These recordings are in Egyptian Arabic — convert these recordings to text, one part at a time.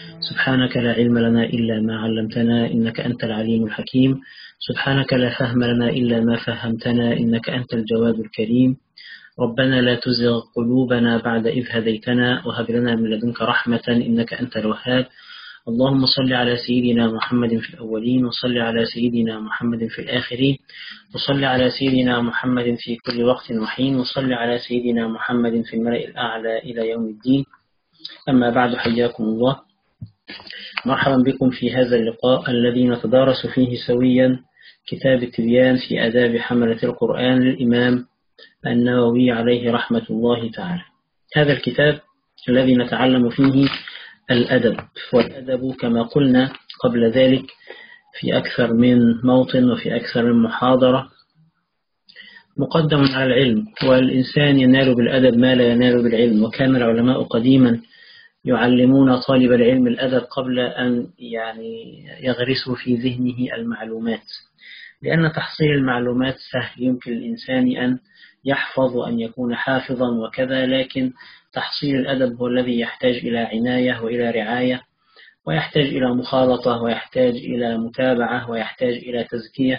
سبحانك لا علم لنا إلا ما علمتنا إنك أنت العليم الحكيم سبحانك لا فهم لنا إلا ما فهمتنا إنك أنت الجواد الكريم ربنا لا تزغ قلوبنا بعد إذ هديتنا وهب لنا من لدنك رحمة إنك أنت الوهاب اللهم صل على سيدنا محمد في الأولين وصل على سيدنا محمد في الآخرين وصل على سيدنا محمد في كل وقت وحين وصل على سيدنا محمد في الملأ الأعلى إلى يوم الدين أما بعد حياكم الله مرحبا بكم في هذا اللقاء الذي نتدارس فيه سويا كتاب التبيان في آداب حملة القرآن للإمام النووي عليه رحمة الله تعالى هذا الكتاب الذي نتعلم فيه الأدب والأدب كما قلنا قبل ذلك في أكثر من موطن وفي أكثر من محاضرة مقدم على العلم والإنسان ينال بالأدب ما لا ينال بالعلم وكان العلماء قديما يعلمون طالب العلم الأدب قبل أن يعني يغرسوا في ذهنه المعلومات لأن تحصيل المعلومات سهل يمكن الإنسان أن يحفظ وأن يكون حافظا وكذا لكن تحصيل الأدب هو الذي يحتاج إلى عناية وإلى رعاية ويحتاج إلى مخالطة ويحتاج إلى متابعة ويحتاج إلى تزكية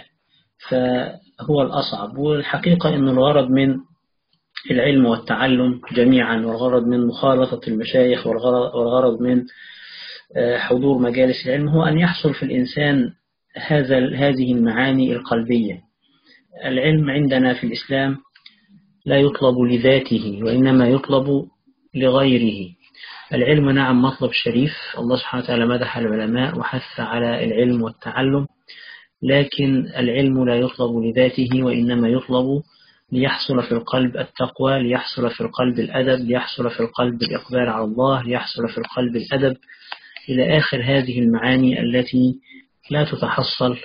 فهو الأصعب والحقيقة أن الغرض من العلم والتعلم جميعا والغرض من مخالطة المشايخ والغرض من حضور مجالس العلم هو أن يحصل في الإنسان هذا هذه المعاني القلبية العلم عندنا في الإسلام لا يطلب لذاته وإنما يطلب لغيره العلم نعم مطلب شريف الله سبحانه وتعالى مدح العلماء وحث على العلم والتعلم لكن العلم لا يطلب لذاته وإنما يطلب ليحصل في القلب التقوى ليحصل في القلب الأدب ليحصل في القلب الإقبال على الله ليحصل في القلب الأدب إلى آخر هذه المعاني التي لا تتحصل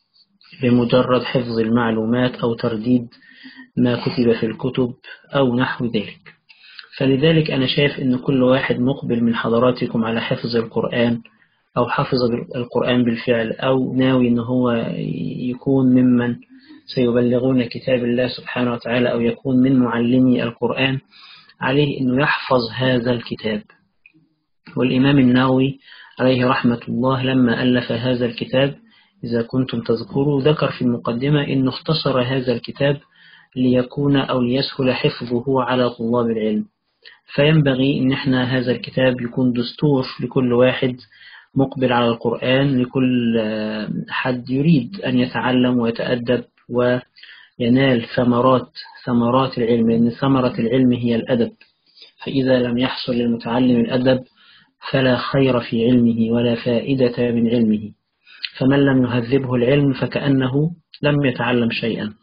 بمجرد حفظ المعلومات أو ترديد ما كتب في الكتب أو نحو ذلك فلذلك أنا شايف أن كل واحد مقبل من حضراتكم على حفظ القرآن أو حفظ القرآن بالفعل أو ناوي أنه هو يكون ممن سيبلغون كتاب الله سبحانه وتعالى أو يكون من معلمي القرآن عليه أنه يحفظ هذا الكتاب والإمام النووي عليه رحمة الله لما ألف هذا الكتاب إذا كنتم تذكروا ذكر في المقدمة أنه اختصر هذا الكتاب ليكون أو ليسهل حفظه على طلاب العلم فينبغي أن احنا هذا الكتاب يكون دستور لكل واحد مقبل على القرآن لكل حد يريد أن يتعلم ويتأدب وينال ثمرات ثمرات العلم لأن ثمرة العلم هي الأدب فإذا لم يحصل للمتعلم الأدب فلا خير في علمه ولا فائدة من علمه فمن لم يهذبه العلم فكأنه لم يتعلم شيئا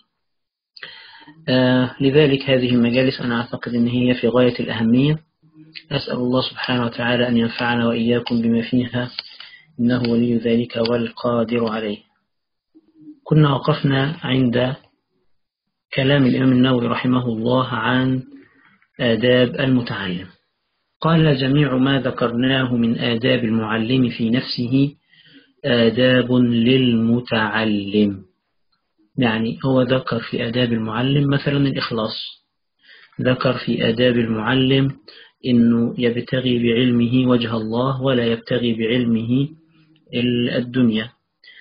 آه لذلك هذه المجالس أنا أعتقد أن هي في غاية الأهمية أسأل الله سبحانه وتعالى أن ينفعنا وإياكم بما فيها إنه ولي ذلك والقادر عليه كنا وقفنا عند كلام الإمام النووي رحمه الله عن آداب المتعلم قال جميع ما ذكرناه من آداب المعلم في نفسه آداب للمتعلم يعني هو ذكر في آداب المعلم مثلا الإخلاص ذكر في آداب المعلم إنه يبتغي بعلمه وجه الله ولا يبتغي بعلمه الدنيا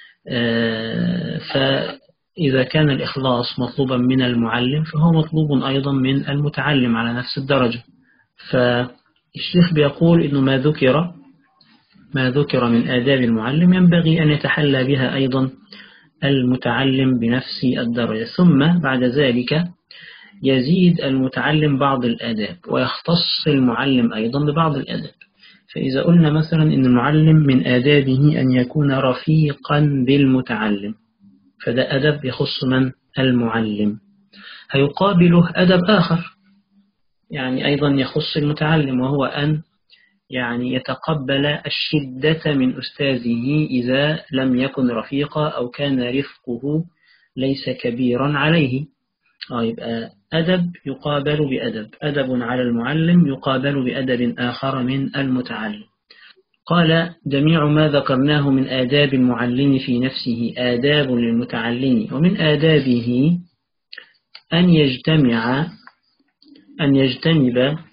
فإذا كان الإخلاص مطلوبا من المعلم فهو مطلوب أيضا من المتعلم على نفس الدرجة فالشيخ بيقول إنه ما ذكر ما ذكر من آداب المعلم ينبغي أن يتحلى بها أيضا المتعلم بنفس الدرجة ثم بعد ذلك يزيد المتعلم بعض الآداب ويختص المعلم أيضا ببعض الآداب فإذا قلنا مثلا أن المعلم من آدابه أن يكون رفيقا بالمتعلم فده أدب يخص من المعلم هيقابله أدب آخر يعني أيضا يخص المتعلم وهو أن يعني يتقبل الشدة من أستاذه إذا لم يكن رفيقا أو كان رفقه ليس كبيرا عليه آه يبقى أدب يقابل بأدب أدب على المعلم يقابل بأدب آخر من المتعلم قال جميع ما ذكرناه من آداب المعلم في نفسه آداب للمتعلم ومن آدابه أن يجتمع أن يجتنب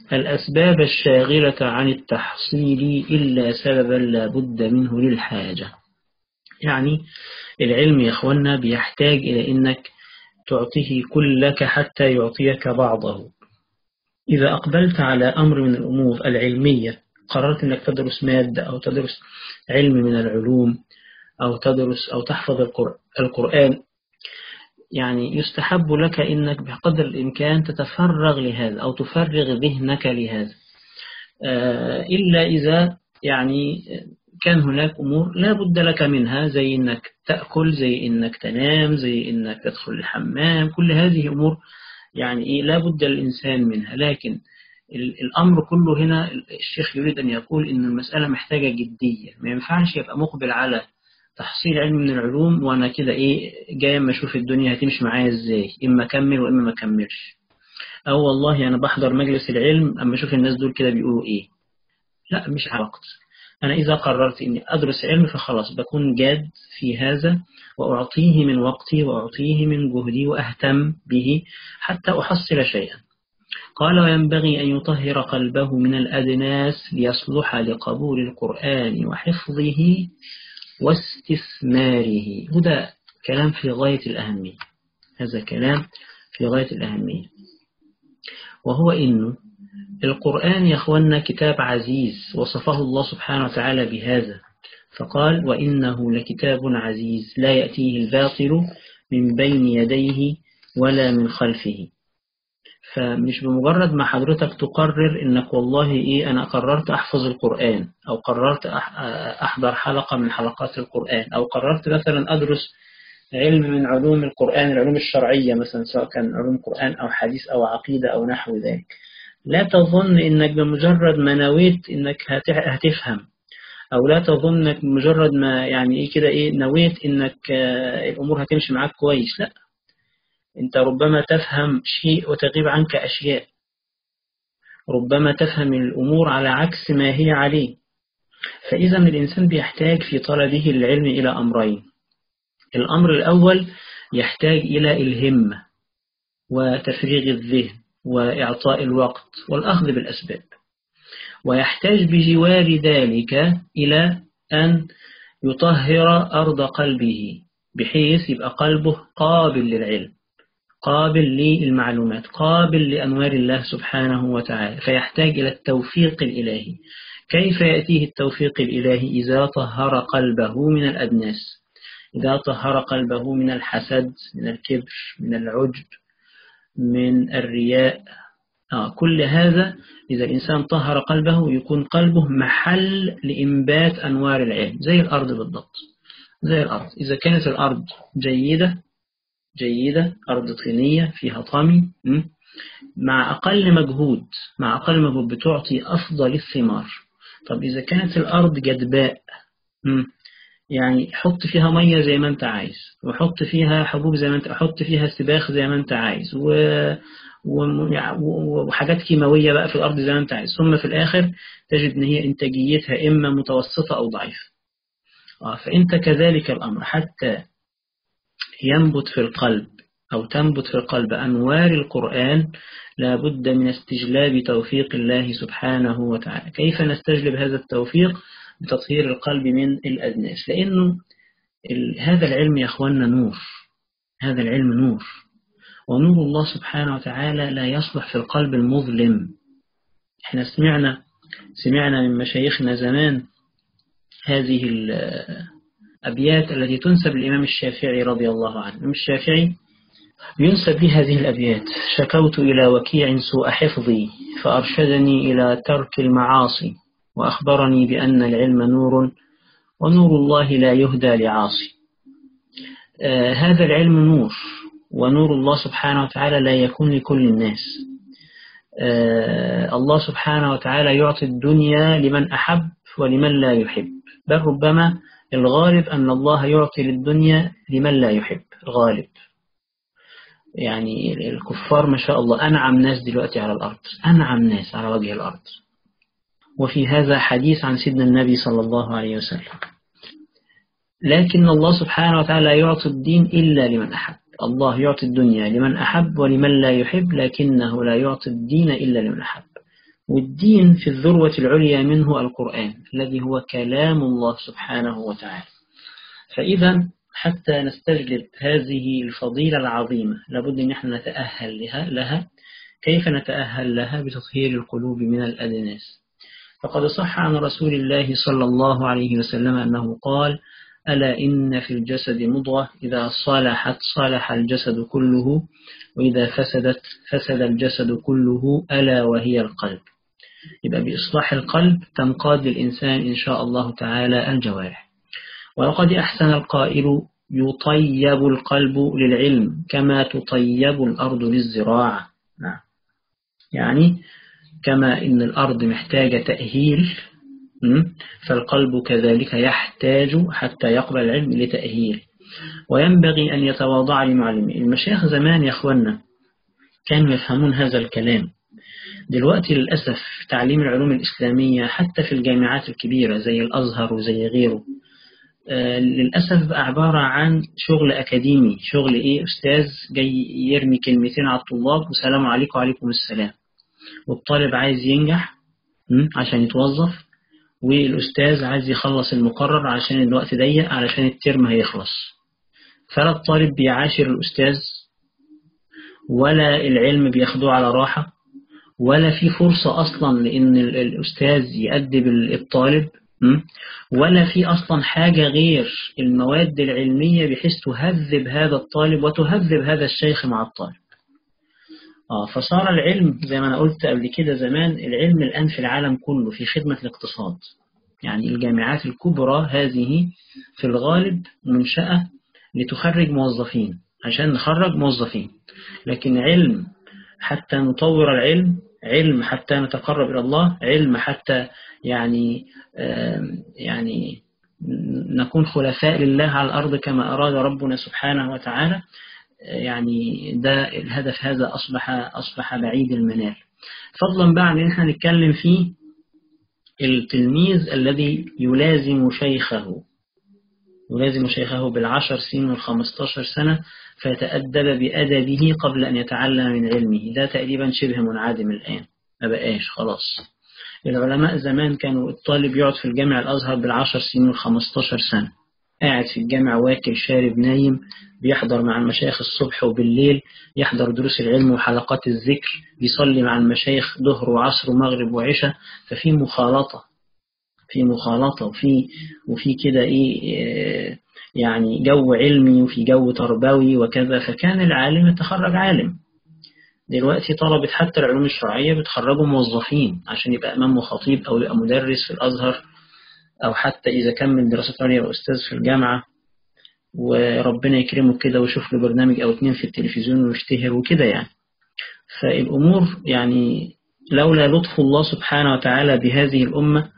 الأسباب الشاغلة عن التحصيل إلا سببا لا بد منه للحاجة يعني العلم يا أخوانا بيحتاج إلى أنك تعطيه كلك حتى يعطيك بعضه إذا أقبلت على أمر من الأمور العلمية قررت أنك تدرس مادة أو تدرس علم من العلوم أو تدرس أو تحفظ القرآن يعني يستحب لك أنك بقدر الإمكان تتفرغ لهذا أو تفرغ ذهنك لهذا آه، إلا إذا يعني كان هناك أمور لا بد لك منها زي أنك تأكل زي أنك تنام زي أنك تدخل الحمام كل هذه أمور يعني إيه لا بد للإنسان منها لكن الأمر كله هنا الشيخ يريد أن يقول إن المسألة محتاجة جدية ما ينفعش يبقى مقبل على تحصيل علم من العلوم وأنا كده إيه جاي أما أشوف الدنيا هتمشي معايا إزاي إما أكمل وإما ما أكملش أو والله أنا بحضر مجلس العلم أما أشوف الناس دول كده بيقولوا إيه لا مش علاقتي أنا إذا قررت إني أدرس علم فخلاص بكون جاد في هذا وأعطيه من وقتي وأعطيه من جهدي وأهتم به حتى أحصل شيئا قال وينبغي أن يطهر قلبه من الأدناس ليصلح لقبول القرآن وحفظه واستثماره هذا كلام في غاية الأهمية هذا كلام في غاية الأهمية وهو إنه القرآن يا أخوانا كتاب عزيز وصفه الله سبحانه وتعالى بهذا فقال وإنه لكتاب عزيز لا يأتيه الباطل من بين يديه ولا من خلفه فمش بمجرد ما حضرتك تقرر انك والله ايه انا قررت احفظ القرآن او قررت احضر حلقة من حلقات القرآن او قررت مثلا ادرس علم من علوم القرآن العلوم الشرعية مثلا سواء كان علوم قرآن او حديث او عقيدة او نحو ذلك لا تظن انك بمجرد ما نويت انك هتفهم او لا تظن انك بمجرد ما يعني ايه كده ايه نويت انك آه، الامور هتمشي معاك كويس لا انت ربما تفهم شيء وتغيب عنك اشياء ربما تفهم الامور على عكس ما هي عليه فاذا الانسان بيحتاج في طلبه العلم الى امرين الامر الاول يحتاج الى الهمه وتفريغ الذهن وإعطاء الوقت والأخذ بالأسباب ويحتاج بجوار ذلك إلى أن يطهر أرض قلبه بحيث يبقى قلبه قابل للعلم قابل للمعلومات قابل لأنوار الله سبحانه وتعالى فيحتاج إلى التوفيق الإلهي كيف يأتيه التوفيق الإلهي إذا طهر قلبه من الأدناس إذا طهر قلبه من الحسد من الكبر من العجب من الرياء آه كل هذا إذا الإنسان طهر قلبه يكون قلبه محل لإنبات أنوار العلم زي الأرض بالضبط زي الأرض إذا كانت الأرض جيدة جيدة أرض طينية فيها طمي مع أقل مجهود مع أقل مجهود بتعطي أفضل الثمار طب إذا كانت الأرض جدباء يعني حط فيها مية زي ما انت عايز وحط فيها حبوب زي ما انت حط فيها سباخ زي ما انت عايز و... وحاجات كيماوية بقى في الأرض زي ما انت عايز ثم في الآخر تجد ان هي إنتاجيتها إما متوسطة أو ضعيفة آه فأنت كذلك الأمر حتى ينبت في القلب أو تنبت في القلب أنوار القرآن لا بد من استجلاب توفيق الله سبحانه وتعالى كيف نستجلب هذا التوفيق بتطهير القلب من الأدناس لأنه هذا العلم يا أخوانا نور هذا العلم نور ونور الله سبحانه وتعالى لا يصلح في القلب المظلم احنا سمعنا سمعنا من مشايخنا زمان هذه الأبيات التي تنسب للإمام الشافعي رضي الله عنه الإمام الشافعي ينسب لي هذه الأبيات شكوت إلى وكيع سوء حفظي فأرشدني إلى ترك المعاصي وأخبرني بأن العلم نور ونور الله لا يهدى لعاصي آه هذا العلم نور ونور الله سبحانه وتعالى لا يكون لكل الناس آه الله سبحانه وتعالى يعطي الدنيا لمن أحب ولمن لا يحب بل ربما الغالب أن الله يعطي للدنيا لمن لا يحب الغالب يعني الكفار ما شاء الله أنعم ناس دلوقتي على الأرض أنعم ناس على وجه الأرض وفي هذا حديث عن سيدنا النبي صلى الله عليه وسلم لكن الله سبحانه وتعالى يعطي الدين إلا لمن أحب الله يعطي الدنيا لمن أحب ولمن لا يحب لكنه لا يعطي الدين إلا لمن أحب والدين في الذروة العليا منه القرآن الذي هو كلام الله سبحانه وتعالى فإذا حتى نستجلب هذه الفضيلة العظيمة لابد أن احنا نتأهل لها, لها كيف نتأهل لها بتطهير القلوب من الأدناس فقد صح عن رسول الله صلى الله عليه وسلم أنه قال ألا إن في الجسد مضغة إذا صلحت صلح الجسد كله وإذا فسدت فسد الجسد كله ألا وهي القلب يبقى بإصلاح القلب تنقاد للإنسان إن شاء الله تعالى الجوارح ولقد أحسن القائل يطيب القلب للعلم كما تطيب الأرض للزراعة نعم يعني كما إن الأرض محتاجة تأهيل فالقلب كذلك يحتاج حتى يقبل العلم لتأهيل وينبغي أن يتواضع لمعلمه المشايخ زمان يا أخوانا كانوا يفهمون هذا الكلام دلوقتي للأسف تعليم العلوم الإسلامية حتى في الجامعات الكبيرة زي الأزهر وزي غيره آه للأسف بقى عبارة عن شغل أكاديمي شغل إيه أستاذ جاي يرمي كلمتين على الطلاب وسلام عليكم وعليكم السلام والطالب عايز ينجح عشان يتوظف والأستاذ عايز يخلص المقرر عشان الوقت ضيق علشان الترم هيخلص فلا الطالب بيعاشر الأستاذ ولا العلم بياخدوه على راحة ولا في فرصة أصلا لأن الأستاذ يأدب الطالب ولا في أصلا حاجة غير المواد العلمية بحيث تهذب هذا الطالب وتهذب هذا الشيخ مع الطالب آه فصار العلم زي ما أنا قلت قبل كده زمان العلم الآن في العالم كله في خدمة الاقتصاد يعني الجامعات الكبرى هذه في الغالب منشأة لتخرج موظفين عشان نخرج موظفين لكن علم حتى نطور العلم علم حتى نتقرب إلى الله علم حتى يعني يعني نكون خلفاء لله على الأرض كما أراد ربنا سبحانه وتعالى يعني ده الهدف هذا أصبح أصبح بعيد المنال فضلا بقى عن إن احنا نتكلم فيه التلميذ الذي يلازم شيخه يلازم شيخه بالعشر سنين والخمستاشر سنة فيتأدب بأدبه قبل أن يتعلم من علمه ده تقريبا شبه منعدم الآن ما بقاش خلاص العلماء زمان كانوا الطالب يقعد في الجامع الأزهر بالعشر سنين والخمستاشر سنة قاعد في الجامع واكل شارب نايم بيحضر مع المشايخ الصبح وبالليل يحضر دروس العلم وحلقات الذكر بيصلي مع المشايخ ظهر وعصر ومغرب وعشاء ففي مخالطة في مخالطة وفي وفي كده ايه يعني جو علمي وفي جو تربوي وكذا فكان العالم يتخرج عالم دلوقتي طلبة حتى العلوم الشرعية بتخرجوا موظفين عشان يبقى إمام وخطيب أو يبقى مدرس في الأزهر أو حتى إذا كمل دراسات عليا يبقى أستاذ في الجامعة وربنا يكرمه كده ويشوف له برنامج أو اتنين في التلفزيون ويشتهر وكده يعني فالأمور يعني لولا لطف الله سبحانه وتعالى بهذه الأمة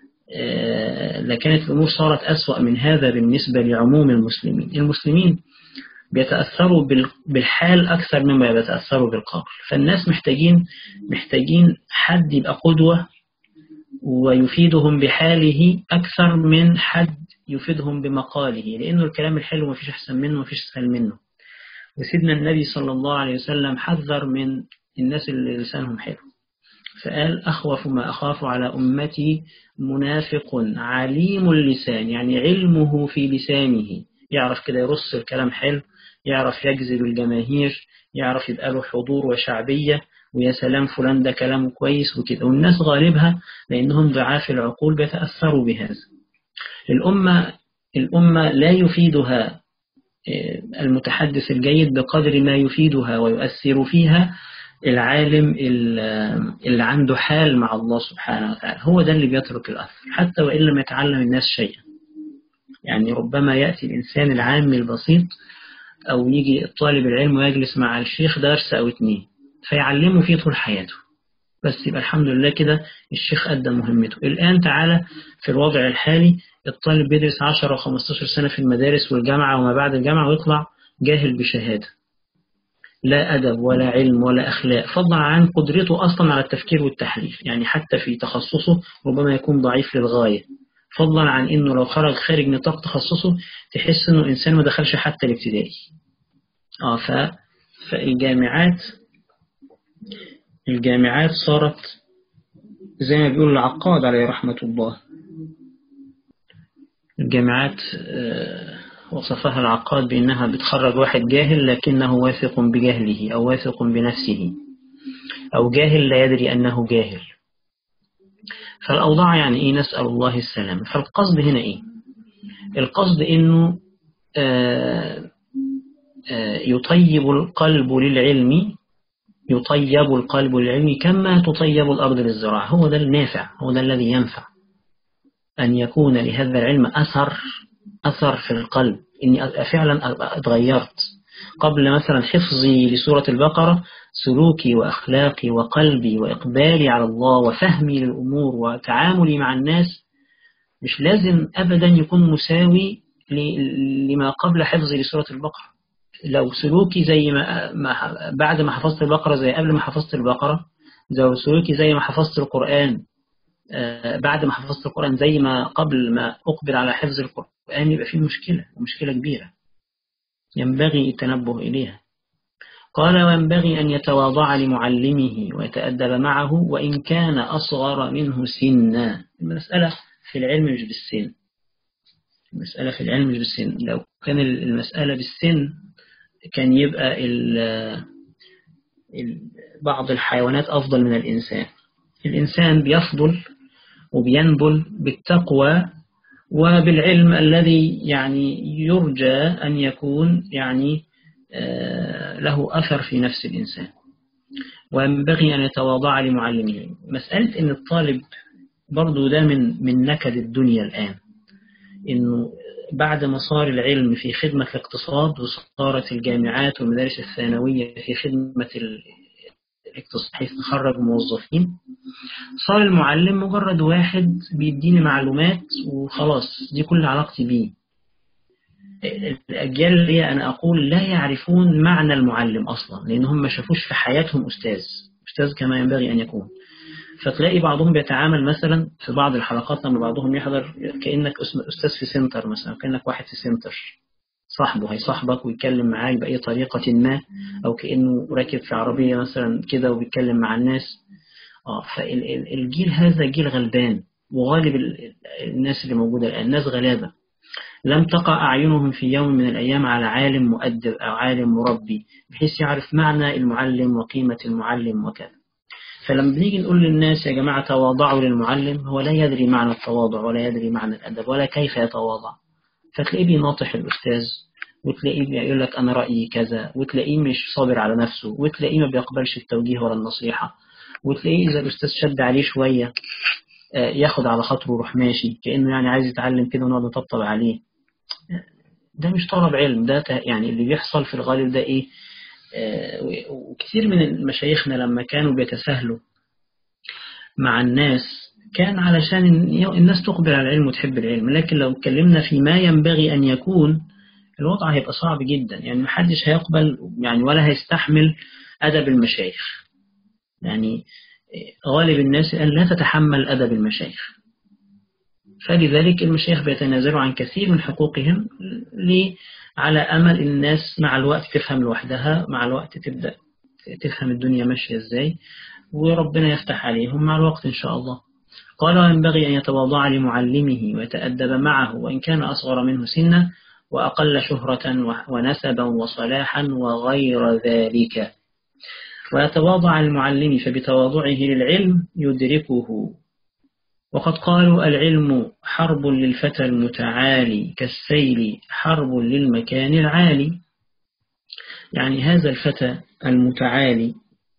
لكانت الأمور صارت أسوأ من هذا بالنسبة لعموم المسلمين المسلمين بيتأثروا بالحال أكثر مما بيتأثروا بالقول فالناس محتاجين محتاجين حد يبقى قدوة ويفيدهم بحاله أكثر من حد يفيدهم بمقاله لأنه الكلام الحلو مفيش أحسن منه مفيش أسهل منه وسيدنا النبي صلى الله عليه وسلم حذر من الناس اللي لسانهم حلو فقال أخوف ما أخاف على أمتي منافق عليم اللسان يعني علمه في لسانه يعرف كده يرص الكلام حلو يعرف يجذب الجماهير يعرف يبقى له حضور وشعبية ويا سلام فلان ده كلامه كويس وكده والناس غالبها لأنهم ضعاف العقول بيتأثروا بهذا الأمة الأمة لا يفيدها المتحدث الجيد بقدر ما يفيدها ويؤثر فيها العالم اللي عنده حال مع الله سبحانه وتعالى هو ده اللي بيترك الأثر حتى وإن لم يتعلم الناس شيئا يعني ربما يأتي الإنسان العام البسيط أو يجي طالب العلم ويجلس مع الشيخ درس أو اتنين فيعلمه فيه طول حياته بس يبقى الحمد لله كده الشيخ أدى مهمته الآن تعالى في الوضع الحالي الطالب بيدرس 10 و15 سنة في المدارس والجامعة وما بعد الجامعة ويطلع جاهل بشهادة لا أدب ولا علم ولا أخلاق فضلا عن قدرته أصلا على التفكير والتحليل يعني حتى في تخصصه ربما يكون ضعيف للغاية فضلا عن إنه لو خرج خارج نطاق تخصصه تحس إنه إنسان ما دخلش حتى الابتدائي آه ف... فالجامعات الجامعات صارت زي ما بيقول العقاد عليه رحمة الله الجامعات وصفها العقاد بأنها بتخرج واحد جاهل لكنه واثق بجهله أو واثق بنفسه أو جاهل لا يدري أنه جاهل فالأوضاع يعني إيه نسأل الله السلام فالقصد هنا إيه القصد إنه يطيب القلب للعلم يطيب القلب للعلم كما تطيب الأرض للزراعة هو ده النافع هو ده الذي ينفع أن يكون لهذا العلم أثر أثر في القلب إني فعلا اتغيرت قبل مثلا حفظي لسورة البقرة سلوكي وأخلاقي وقلبي وإقبالي على الله وفهمي للأمور وتعاملي مع الناس مش لازم أبدا يكون مساوي لما قبل حفظي لسورة البقرة لو سلوكي زي ما, ما بعد ما حفظت البقرة زي قبل ما حفظت البقرة لو سلوكي زي ما حفظت القرآن بعد ما حفظت القرآن زي ما قبل ما أقبل على حفظ القرآن يبقى فيه مشكلة ومشكلة كبيرة ينبغي التنبه إليها قال وينبغي أن يتواضع لمعلمه ويتأدب معه وإن كان أصغر منه سنا المسألة في العلم مش بالسن المسألة في العلم مش بالسن لو كان المسألة بالسن كان يبقى ال ال بعض الحيوانات أفضل من الإنسان الإنسان بيفضل وبينبل بالتقوى وبالعلم الذي يعني يرجى أن يكون يعني له أثر في نفس الإنسان وينبغي أن يتواضع لمعلمه مسألة أن الطالب برضو ده من من نكد الدنيا الآن إنه بعد ما صار العلم في خدمة الاقتصاد وصارت الجامعات والمدارس الثانوية في خدمة الاقتصاد حيث تخرج موظفين صار المعلم مجرد واحد بيديني معلومات وخلاص دي كل علاقتي بيه الأجيال اللي أنا أقول لا يعرفون معنى المعلم أصلا لأن هم ما شافوش في حياتهم أستاذ أستاذ كما ينبغي أن يكون فتلاقي بعضهم بيتعامل مثلا في بعض الحلقات لما بعضهم يحضر كأنك أستاذ في سنتر مثلا كأنك واحد في سنتر صاحبه هيصاحبك ويتكلم معاك بأي طريقة ما أو كأنه راكب في عربية مثلا كده وبيتكلم مع الناس آه فالجيل هذا جيل غلبان وغالب الناس اللي موجودة الآن ناس غلابة لم تقع أعينهم في يوم من الأيام على عالم مؤدب أو عالم مربي بحيث يعرف معنى المعلم وقيمة المعلم وكذا فلما بنيجي نقول للناس يا جماعة تواضعوا للمعلم هو لا يدري معنى التواضع ولا يدري معنى الأدب ولا كيف يتواضع فتلاقيه بيناطح الأستاذ وتلاقيه بيقول لك أنا رأيي كذا وتلاقيه مش صابر على نفسه وتلاقيه ما بيقبلش التوجيه ولا النصيحة وتلاقيه إذا الأستاذ شد عليه شوية ياخد على خاطره ويروح ماشي كأنه يعني عايز يتعلم كده ونقعد نطبطب عليه ده مش طلب علم ده يعني اللي بيحصل في الغالب ده إيه وكثير من مشايخنا لما كانوا بيتساهلوا مع الناس كان علشان الناس تقبل على العلم وتحب العلم لكن لو اتكلمنا في ما ينبغي أن يكون الوضع هيبقى صعب جدا يعني محدش هيقبل يعني ولا هيستحمل أدب المشايخ يعني غالب الناس الآن لا تتحمل أدب المشايخ فلذلك المشايخ بيتنازلوا عن كثير من حقوقهم على أمل الناس مع الوقت تفهم لوحدها مع الوقت تبدأ تفهم الدنيا ماشية إزاي وربنا يفتح عليهم مع الوقت إن شاء الله قال وينبغي أن يتواضع لمعلمه ويتأدب معه وإن كان أصغر منه سنا وأقل شهرة ونسبا وصلاحا وغير ذلك ويتواضع المعلم فبتواضعه للعلم يدركه وقد قالوا العلم حرب للفتى المتعالي كالسيل حرب للمكان العالي يعني هذا الفتى المتعالي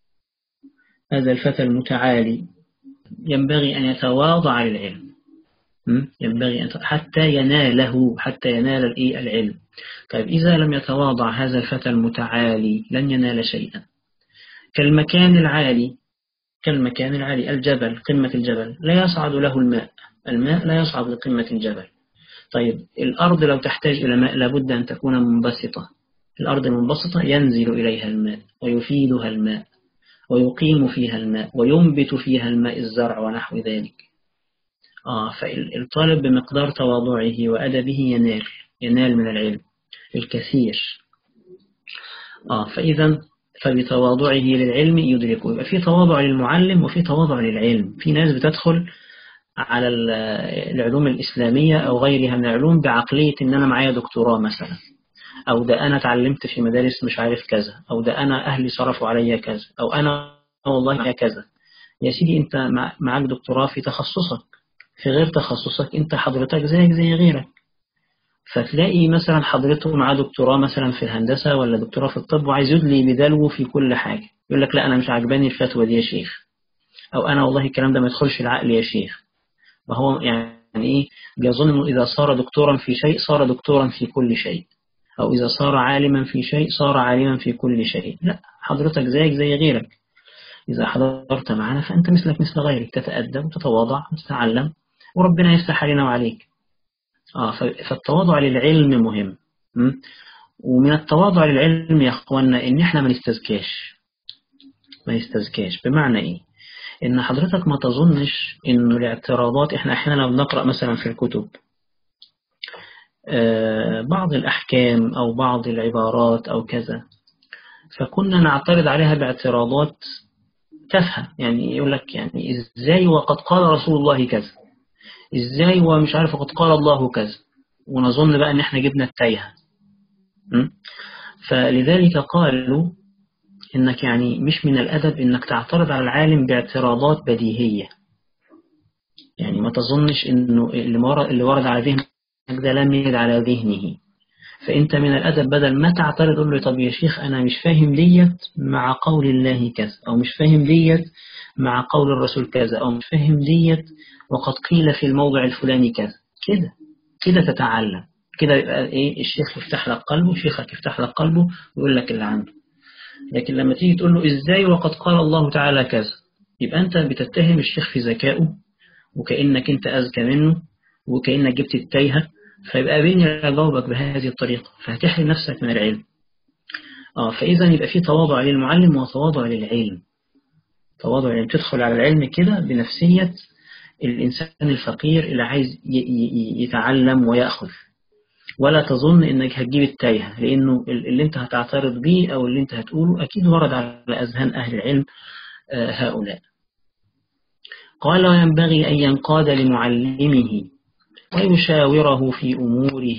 هذا الفتى المتعالي ينبغي أن يتواضع للعلم ينبغي أن حتى يناله حتى ينال العلم طيب إذا لم يتواضع هذا الفتى المتعالي لن ينال شيئا كالمكان العالي كالمكان العالي الجبل قمة الجبل لا يصعد له الماء الماء لا يصعد لقمة الجبل طيب الأرض لو تحتاج إلى ماء لابد أن تكون منبسطة الأرض المنبسطة ينزل إليها الماء ويفيدها الماء ويقيم فيها الماء وينبت فيها الماء الزرع ونحو ذلك آه فالطالب بمقدار تواضعه وأدبه ينال ينال من العلم الكثير آه فإذا فبتواضعه للعلم يدركه يبقى في تواضع للمعلم وفي تواضع للعلم في ناس بتدخل على العلوم الإسلامية أو غيرها من العلوم بعقلية إن أنا معايا دكتوراه مثلا أو ده أنا اتعلمت في مدارس مش عارف كذا أو ده أنا أهلي صرفوا عليا كذا أو أنا والله معايا كذا يا سيدي أنت معاك دكتوراه في تخصصك في غير تخصصك أنت حضرتك زيك زي غيرك فتلاقي مثلا حضرته معاه دكتوراه مثلا في الهندسة ولا دكتوراه في الطب وعايز يدلي بدلوه في كل حاجة يقول لك لا أنا مش عجباني الفتوى دي يا شيخ أو أنا والله الكلام ده ما يدخلش العقل يا شيخ وهو يعني إيه بيظن إنه إذا صار دكتورا في شيء صار دكتورا في كل شيء أو إذا صار عالما في شيء صار عالما في كل شيء لا حضرتك زيك زي غيرك إذا حضرت معنا فأنت مثلك مثل غيرك تتأدب وتتواضع وتتعلم وربنا يفتح علينا وعليك آه فالتواضع للعلم مهم ومن التواضع للعلم يا أخوانا إن إحنا ما نستزكاش ما نستزكاش بمعنى إيه إن حضرتك ما تظنش إنه الاعتراضات إحنا أحيانا بنقرأ مثلا في الكتب بعض الأحكام أو بعض العبارات أو كذا فكنا نعترض عليها باعتراضات تافهة يعني يقول لك يعني إزاي وقد قال رسول الله كذا إزاي ومش عارف وقد قال الله كذا ونظن بقى إن إحنا جبنا التايهة فلذلك قالوا إنك يعني مش من الأدب إنك تعترض على العالم باعتراضات بديهية يعني ما تظنش إنه اللي ورد على ذهنك ده لم يرد على ذهنه فأنت من الأدب بدل ما تعترض تقول له طب يا شيخ أنا مش فاهم ديت مع قول الله كذا أو مش فاهم ديت مع قول الرسول كذا أو مش فاهم ديت وقد قيل في الموضع الفلاني كذا كده كده تتعلم كده يبقى إيه الشيخ يفتح لك قلبه شيخك يفتح لك قلبه ويقول لك اللي عنده لكن لما تيجي تقول له إزاي وقد قال الله تعالى كذا يبقى أنت بتتهم الشيخ في ذكائه وكأنك أنت أذكى منه وكأنك جبت التايهة فيبقى بيني أجاوبك بهذه الطريقة فهتحرم نفسك من العلم آه فإذا يبقى في تواضع للمعلم وتواضع للعلم تواضع يعني تدخل على العلم كده بنفسية الإنسان الفقير اللي عايز يتعلم ويأخذ ولا تظن إنك هتجيب التايهة لأنه اللي أنت هتعترض بيه أو اللي أنت هتقوله أكيد ورد على أذهان أهل العلم هؤلاء قال وينبغي أن ينقاد لمعلمه ويشاوره في أموره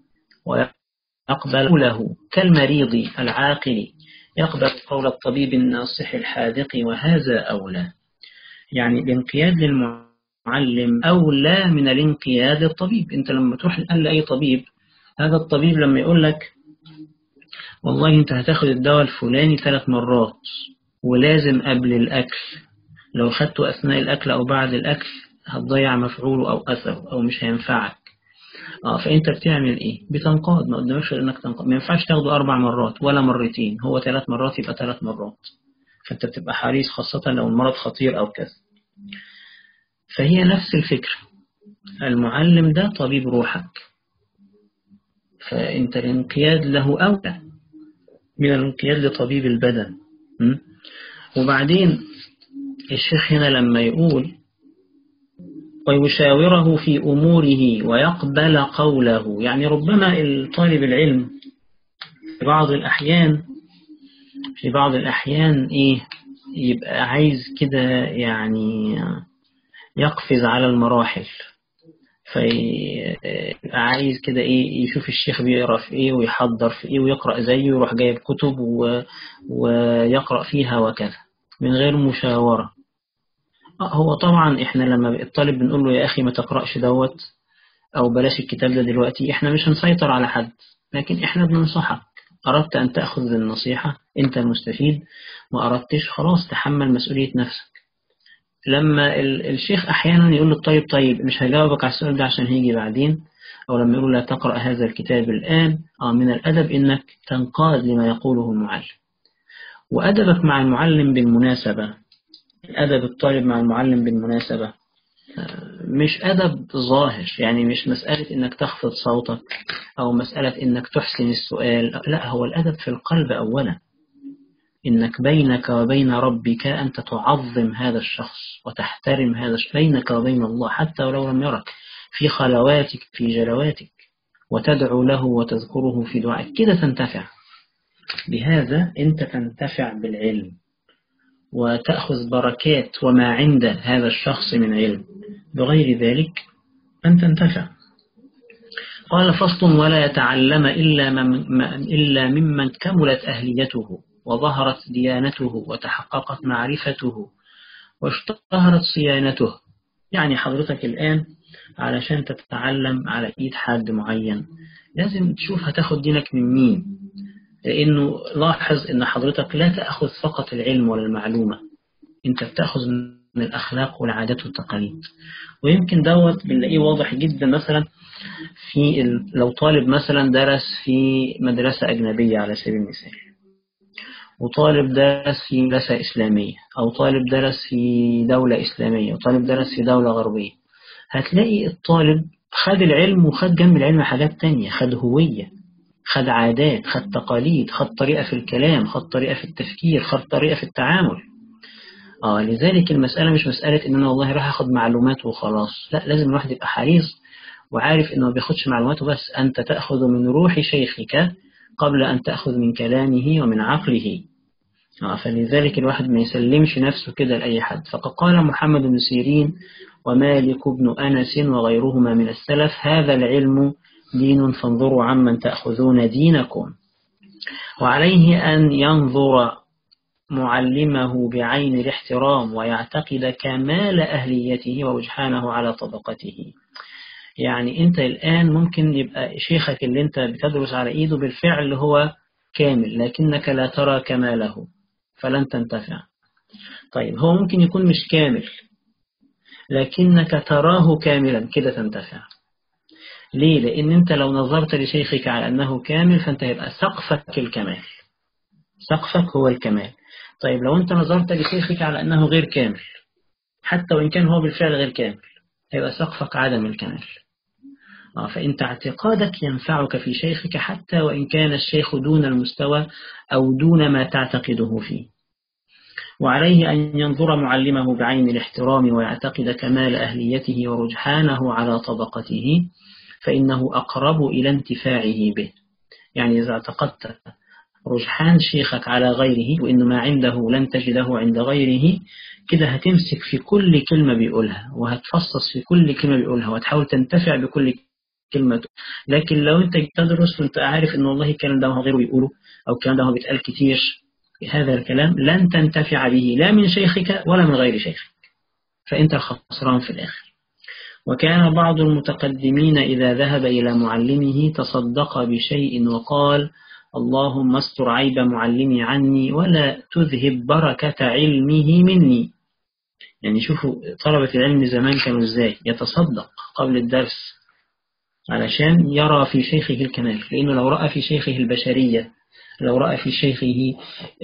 ويقبل له كالمريض العاقل يقبل قول الطبيب الناصح الحاذق وهذا أولى يعني الانقياد للمعلم أولى من الانقياد للطبيب أنت لما تروح لأي طبيب هذا الطبيب لما يقول لك والله أنت هتاخد الدواء الفلاني ثلاث مرات ولازم قبل الأكل لو خدته أثناء الأكل أو بعد الأكل هتضيع مفعوله أو أثره أو مش هينفعك اه فأنت بتعمل إيه؟ بتنقاد ما قدامكش إنك تنقاد ما ينفعش تاخده أربع مرات ولا مرتين هو ثلاث مرات يبقى ثلاث مرات فأنت بتبقى حريص خاصة لو المرض خطير أو كذا فهي نفس الفكرة المعلم ده طبيب روحك فأنت الانقياد له أولى من الانقياد لطبيب البدن م? وبعدين الشيخ هنا لما يقول ويشاوره في أموره ويقبل قوله يعني ربما الطالب العلم في بعض الأحيان في بعض الأحيان إيه يبقى عايز كده يعني يقفز على المراحل فيبقى عايز كده إيه يشوف الشيخ بيقرأ في إيه ويحضر في إيه ويقرأ زيه ويروح جايب كتب و... ويقرأ فيها وكذا من غير مشاورة هو طبعا احنا لما الطالب بنقول له يا اخي ما تقرأش دوت او بلاش الكتاب ده دلوقتي احنا مش هنسيطر على حد لكن احنا بننصحك اردت ان تأخذ النصيحة انت المستفيد ما اردتش خلاص تحمل مسؤولية نفسك لما الشيخ احيانا يقول للطالب طيب مش هجاوبك على السؤال ده عشان هيجي بعدين او لما يقول لا تقرأ هذا الكتاب الان اه من الادب انك تنقاد لما يقوله المعلم وادبك مع المعلم بالمناسبة أدب الطالب مع المعلم بالمناسبة مش أدب ظاهر يعني مش مسألة إنك تخفض صوتك أو مسألة إنك تحسن السؤال لا هو الأدب في القلب أولا إنك بينك وبين ربك أنت تعظم هذا الشخص وتحترم هذا الشخص بينك وبين الله حتى ولو لم يرك في خلواتك في جلواتك وتدعو له وتذكره في دعائك كده تنتفع بهذا أنت تنتفع بالعلم وتأخذ بركات وما عند هذا الشخص من علم بغير ذلك أن تنتفع قال فصل ولا يتعلم إلا, من إلا ممن كملت أهليته وظهرت ديانته وتحققت معرفته واشتهرت صيانته يعني حضرتك الآن علشان تتعلم على إيد حد معين لازم تشوف هتاخد دينك من مين لأنه لاحظ أن حضرتك لا تأخذ فقط العلم ولا المعلومة أنت بتأخذ من الأخلاق والعادات والتقاليد ويمكن دوت بنلاقيه واضح جدا مثلا في لو طالب مثلا درس في مدرسة أجنبية على سبيل المثال وطالب درس في مدرسة إسلامية أو طالب درس في دولة إسلامية وطالب درس في دولة غربية هتلاقي الطالب خد العلم وخد جنب العلم حاجات تانية خد هوية خد عادات خد تقاليد خد طريقة في الكلام خد طريقة في التفكير خد طريقة في التعامل آه لذلك المسألة مش مسألة إن أنا والله راح أخد معلومات وخلاص لا لازم الواحد يبقى حريص وعارف إنه ما بياخدش معلوماته بس أنت تأخذ من روح شيخك قبل أن تأخذ من كلامه ومن عقله آه فلذلك الواحد ما يسلمش نفسه كده لأي حد فقد قال محمد بن سيرين ومالك بن أنس وغيرهما من السلف هذا العلم دين فانظروا عمن تأخذون دينكم وعليه أن ينظر معلمه بعين الاحترام ويعتقد كمال أهليته ووجحانه على طبقته يعني أنت الآن ممكن يبقى شيخك اللي أنت بتدرس على إيده بالفعل هو كامل لكنك لا ترى كماله فلن تنتفع طيب هو ممكن يكون مش كامل لكنك تراه كاملا كده تنتفع ليه؟ لأن أنت لو نظرت لشيخك على أنه كامل فأنت هيبقى سقفك الكمال سقفك هو الكمال طيب لو أنت نظرت لشيخك على أنه غير كامل حتى وإن كان هو بالفعل غير كامل هيبقى سقفك عدم الكمال آه فأنت اعتقادك ينفعك في شيخك حتى وإن كان الشيخ دون المستوى أو دون ما تعتقده فيه وعليه أن ينظر معلمه بعين الاحترام ويعتقد كمال أهليته ورجحانه على طبقته فإنه أقرب إلى انتفاعه به يعني إذا اعتقدت رجحان شيخك على غيره وإن ما عنده لن تجده عند غيره كده هتمسك في كل كلمة بيقولها وهتفصص في كل كلمة بيقولها وتحاول تنتفع بكل كلمة لكن لو أنت تدرس وأنت عارف إن والله الكلام ده غيره بيقوله أو الكلام ده بيتقال كتير هذا الكلام لن تنتفع به لا من شيخك ولا من غير شيخك فأنت الخسران في الآخر وكان بعض المتقدمين إذا ذهب إلى معلمه تصدق بشيء وقال اللهم استر عيب معلمي عني ولا تذهب بركة علمه مني يعني شوفوا طلبة العلم زمان كانوا ازاي يتصدق قبل الدرس علشان يرى في شيخه الكمال لأنه لو رأى في شيخه البشرية لو رأى في شيخه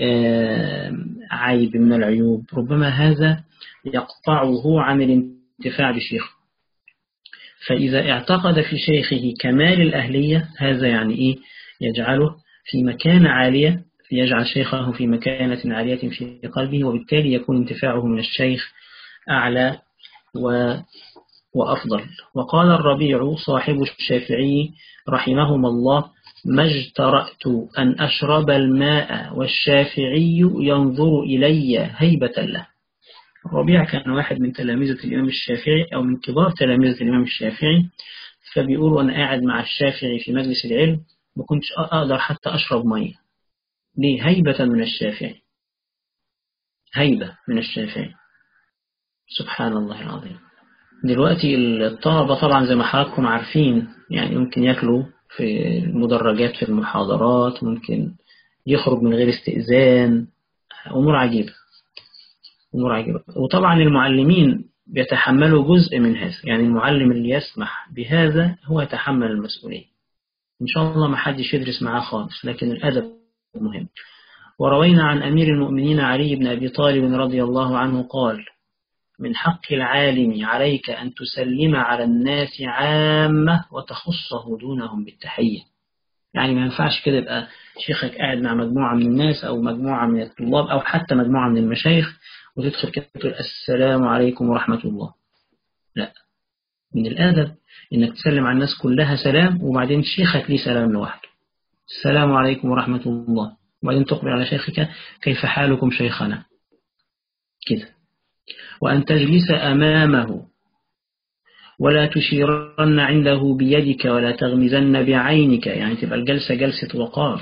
عيب من العيوب ربما هذا يقطعه عن الانتفاع بشيخه فإذا اعتقد في شيخه كمال الأهلية هذا يعني إيه يجعله في مكانة عالية يجعل شيخه في مكانة عالية في قلبه وبالتالي يكون انتفاعه من الشيخ أعلى و وأفضل وقال الربيع صاحب الشافعي رحمهما الله ما اجترأت أن أشرب الماء والشافعي ينظر إلي هيبة له الربيع كان واحد من تلاميذة الإمام الشافعي أو من كبار تلاميذة الإمام الشافعي فبيقول وأنا قاعد مع الشافعي في مجلس العلم ما كنتش أقدر حتى أشرب مية ليه هيبة من الشافعي هيبة من الشافعي سبحان الله العظيم دلوقتي الطلبة طبعا زي ما حضراتكم عارفين يعني ممكن ياكلوا في المدرجات في المحاضرات ممكن يخرج من غير استئذان أمور عجيبة أمور عجيبة وطبعا المعلمين بيتحملوا جزء من هذا يعني المعلم اللي يسمح بهذا هو يتحمل المسؤولية إن شاء الله ما حدش يدرس معاه خالص لكن الأدب مهم وروينا عن أمير المؤمنين علي بن أبي طالب رضي الله عنه قال من حق العالم عليك أن تسلم على الناس عامة وتخصه دونهم بالتحية يعني ما ينفعش كده يبقى شيخك قاعد مع مجموعة من الناس أو مجموعة من الطلاب أو حتى مجموعة من المشايخ وتدخل كده تقول السلام عليكم ورحمة الله لا من الآدب إنك تسلم على الناس كلها سلام وبعدين شيخك ليه سلام لوحده السلام عليكم ورحمة الله وبعدين تقبل على شيخك كيف حالكم شيخنا كده وأن تجلس أمامه ولا تشيرن عنده بيدك ولا تغمزن بعينك يعني تبقى الجلسة جلسة وقار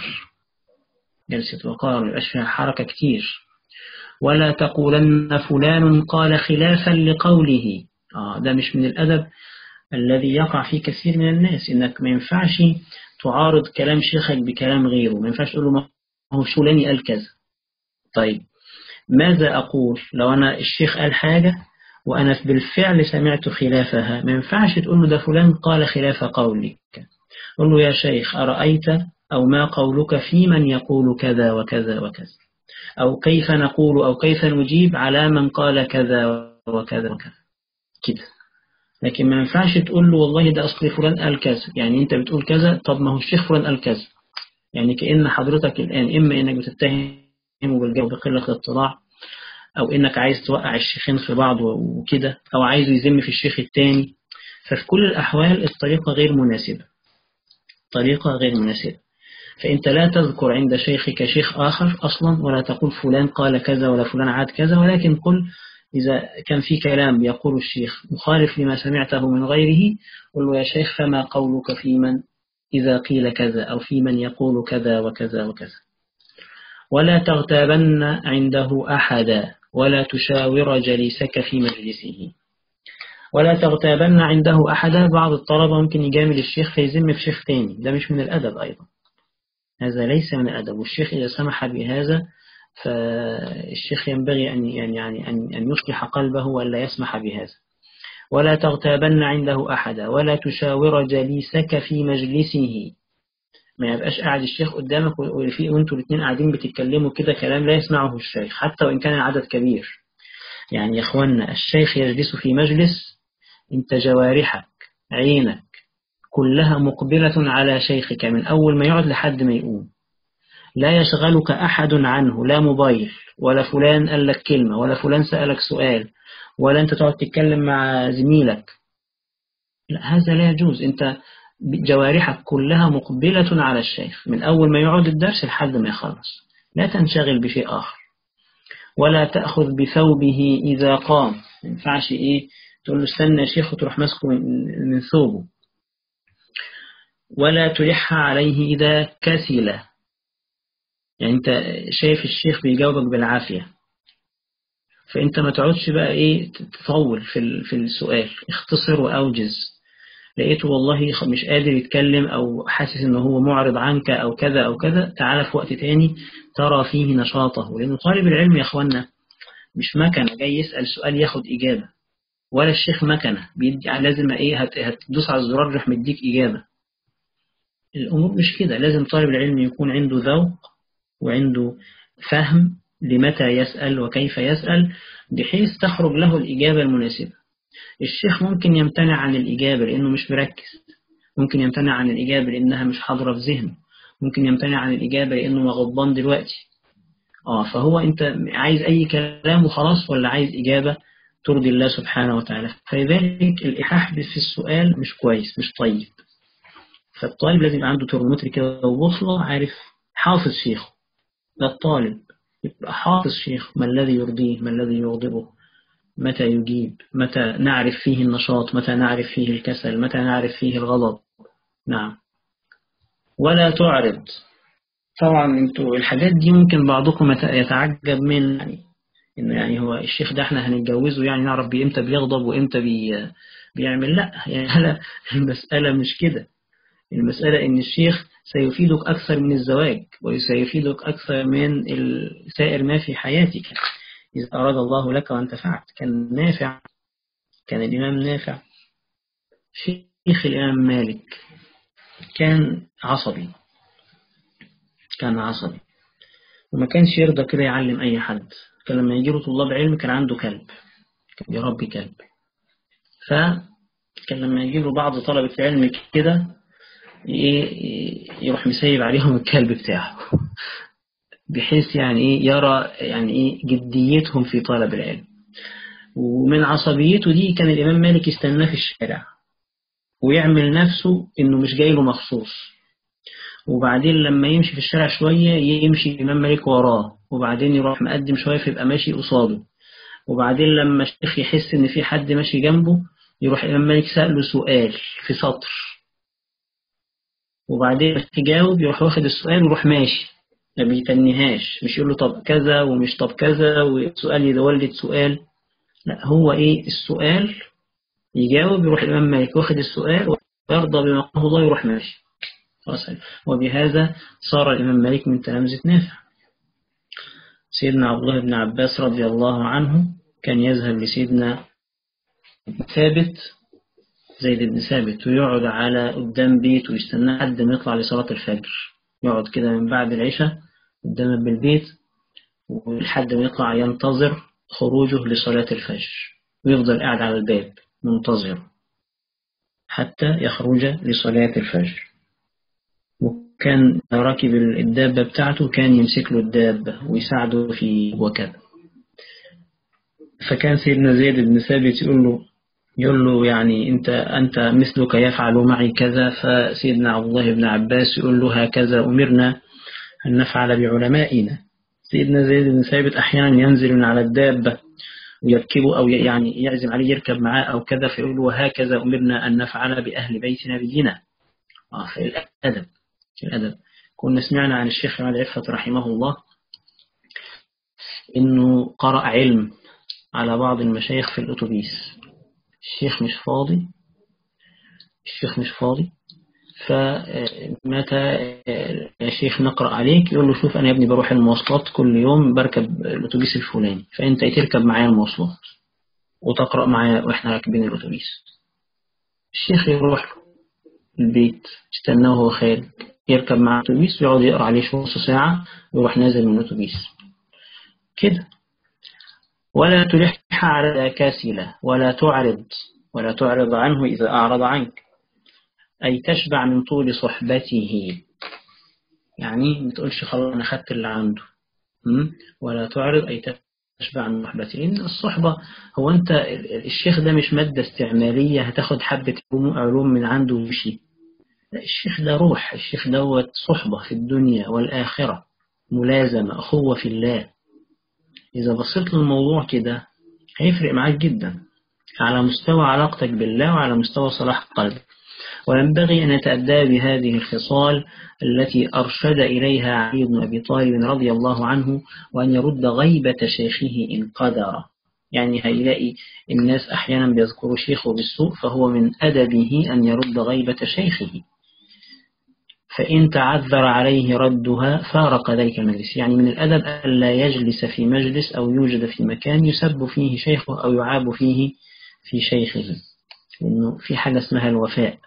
جلسة وقار ما يبقاش فيها حركة كتير ولا تقولن فلان قال خلافا لقوله آه ده مش من الأدب الذي يقع فيه كثير من الناس إنك ما ينفعش تعارض كلام شيخك بكلام غيره ما ينفعش تقول له ما هو فلاني قال كذا طيب ماذا أقول لو أنا الشيخ قال حاجة وأنا بالفعل سمعت خلافها ما ينفعش تقول له ده فلان قال خلاف قولك قل له يا شيخ أرأيت أو ما قولك في من يقول كذا وكذا وكذا أو كيف نقول أو كيف نجيب على من قال كذا وكذا وكذا كده لكن ما ينفعش تقول له والله ده أصل فلان قال كذا يعني أنت بتقول كذا طب ما هو الشيخ فلان قال كذا يعني كأن حضرتك الآن إما إنك بتتهمه بالجو بقلة الاطلاع أو إنك عايز توقع الشيخين في بعض وكده أو عايزه يذم في الشيخ التاني ففي كل الأحوال الطريقة غير مناسبة طريقة غير مناسبة فأنت لا تذكر عند شيخك شيخ آخر أصلا ولا تقول فلان قال كذا ولا فلان عاد كذا ولكن قل إذا كان في كلام يقول الشيخ مخالف لما سمعته من غيره قل له يا شيخ فما قولك في من إذا قيل كذا أو في من يقول كذا وكذا وكذا ولا تغتابن عنده أحدا ولا تشاور جليسك في مجلسه ولا تغتابن عنده أحدا بعض الطلبة ممكن يجامل الشيخ فيزم في شيخ تاني ده مش من الأدب أيضا هذا ليس من الأدب والشيخ إذا سمح بهذا فالشيخ ينبغي أن يعني يعني أن أن يصلح قلبه ولا يسمح بهذا ولا تغتابن عنده أحدا ولا تشاور جليسك في مجلسه ما يبقاش قاعد الشيخ قدامك وفي وانتوا الاثنين قاعدين بتتكلموا كده كلام لا يسمعه الشيخ حتى وإن كان العدد كبير يعني يا اخوانا الشيخ يجلس في مجلس انت جوارحك عينك كلها مقبلة على شيخك من أول ما يقعد لحد ما يقوم لا يشغلك أحد عنه لا موبايل ولا فلان قال لك كلمة ولا فلان سألك سؤال ولا أنت تقعد تتكلم مع زميلك لا هذا لا يجوز أنت جوارحك كلها مقبلة على الشيخ من أول ما يقعد الدرس لحد ما يخلص لا تنشغل بشيء آخر ولا تأخذ بثوبه إذا قام ما ينفعش إيه تقول له استنى يا شيخ وتروح ماسكه من ثوبه ولا تلح عليه إذا كسل يعني أنت شايف الشيخ بيجاوبك بالعافية فأنت ما تقعدش بقى إيه تطول في في السؤال اختصر وأوجز لقيته والله مش قادر يتكلم أو حاسس إنه هو معرض عنك أو كذا أو كذا تعال في وقت تاني ترى فيه نشاطه لأنه طالب العلم يا أخوانا مش مكنة جاي يسأل سؤال ياخد إجابة ولا الشيخ مكنة بيدي لازم إيه هتدوس على الزرار يروح مديك إجابة الأمور مش كده لازم طالب العلم يكون عنده ذوق وعنده فهم لمتى يسأل وكيف يسأل بحيث تخرج له الإجابة المناسبة الشيخ ممكن يمتنع عن الإجابة لأنه مش مركز ممكن يمتنع عن الإجابة لأنها مش حاضرة في ذهنه ممكن يمتنع عن الإجابة لأنه غضبان دلوقتي آه فهو أنت عايز أي كلام وخلاص ولا عايز إجابة ترضي الله سبحانه وتعالى فلذلك الإلحاح في السؤال مش كويس مش طيب فالطالب لازم يبقى عنده ترمومتر كده وبوصلة عارف حافظ شيخه ده الطالب يبقى حافظ شيخ ما الذي يرضيه ما الذي يغضبه متى يجيب متى نعرف فيه النشاط متى نعرف فيه الكسل متى نعرف فيه الغضب نعم ولا تعرض طبعا انتوا الحاجات دي ممكن بعضكم يتعجب من يعني انه يعني هو الشيخ ده احنا هنتجوزه يعني نعرف امتى بيغضب وامتى بي بيعمل لا يعني المسألة مش كده المسألة إن الشيخ سيفيدك أكثر من الزواج وسيفيدك أكثر من سائر ما في حياتك إذا أراد الله لك وأنت فعلت كان نافع كان الإمام نافع شيخ الإمام مالك كان عصبي كان عصبي وما كانش يرضى كده يعلم أي حد كان لما يجيله طلاب علم كان عنده كلب كان يربي كلب فكان لما يجيله بعض طلبة العلم كده يروح مسيب عليهم الكلب بتاعه بحيث يعني إيه يرى يعني إيه جديتهم في طلب العلم ومن عصبيته دي كان الإمام مالك يستناه في الشارع ويعمل نفسه إنه مش جاي له مخصوص وبعدين لما يمشي في الشارع شوية يمشي الإمام مالك وراه وبعدين يروح مقدم شوية فيبقى ماشي قصاده وبعدين لما الشيخ يحس إن في حد ماشي جنبه يروح الإمام مالك سأله سؤال في سطر وبعدين يجاوب يروح واخد السؤال ويروح ماشي ما بيتنيهاش مش يقول له طب كذا ومش طب كذا والسؤال يولد سؤال لا هو ايه السؤال يجاوب يروح الإمام مالك واخد السؤال ويرضى بما قاله الله يروح ماشي وبهذا صار الإمام مالك من تلامذة نافع سيدنا عبد الله بن عباس رضي الله عنه كان يذهب لسيدنا ثابت زيد بن ثابت ويقعد على قدام بيت ويستنى حد ما يطلع لصلاة الفجر يقعد كده من بعد العشاء قدام بالبيت ولحد ما يطلع ينتظر خروجه لصلاة الفجر ويفضل قاعد على الباب منتظر حتى يخرج لصلاة الفجر وكان راكب الدابة بتاعته كان يمسك له الدابة ويساعده في وكذا فكان سيدنا زيد بن ثابت يقول له يقول له يعني أنت أنت مثلك يفعل معي كذا فسيدنا عبد الله بن عباس يقول له هكذا أمرنا أن نفعل بعلمائنا سيدنا زيد بن ثابت أحيانا ينزل من على الدابة ويركبه أو يعني يعزم عليه يركب معاه أو كذا فيقول له وهكذا أمرنا أن نفعل بأهل بيت نبينا آه في الأدب في الأدب كنا سمعنا عن الشيخ عماد عفت رحمه الله إنه قرأ علم على بعض المشايخ في الأتوبيس الشيخ مش فاضي الشيخ مش فاضي فمتى يا شيخ نقرأ عليك يقول له شوف أنا يا ابني بروح المواصلات كل يوم بركب الأتوبيس الفلاني فأنت تركب معايا المواصلات وتقرأ معايا وإحنا راكبين الأتوبيس الشيخ يروح له البيت يستناه وهو خارج يركب مع الأتوبيس ويقعد يقرأ عليه شوية نص ساعة ويروح نازل من الأتوبيس كده ولا تلح على كاسلة ولا تعرض ولا تعرض عنه إذا أعرض عنك أي تشبع من طول صحبته يعني ما تقولش خلاص أنا خدت اللي عنده ولا تعرض أي تشبع من صحبته لأن الصحبة هو أنت الشيخ ده مش مادة استعمالية هتاخد حبة علوم من عنده ويمشي الشيخ ده روح الشيخ دوت صحبة في الدنيا والآخرة ملازمة أخوة في الله إذا بصيت للموضوع كده هيفرق معاك جدا على مستوى علاقتك بالله وعلى مستوى صلاح قلبك وينبغي أن يتأدى بهذه الخصال التي أرشد إليها علي بن أبي طالب رضي الله عنه وأن يرد غيبة شيخه إن قدر يعني هيلاقي الناس أحيانا بيذكروا شيخه بالسوء فهو من أدبه أن يرد غيبة شيخه فإن تعذر عليه ردها فارق ذلك المجلس يعني من الأدب ألا يجلس في مجلس أو يوجد في مكان يسب فيه شيخه أو يعاب فيه في شيخه لأنه في حاجة اسمها الوفاء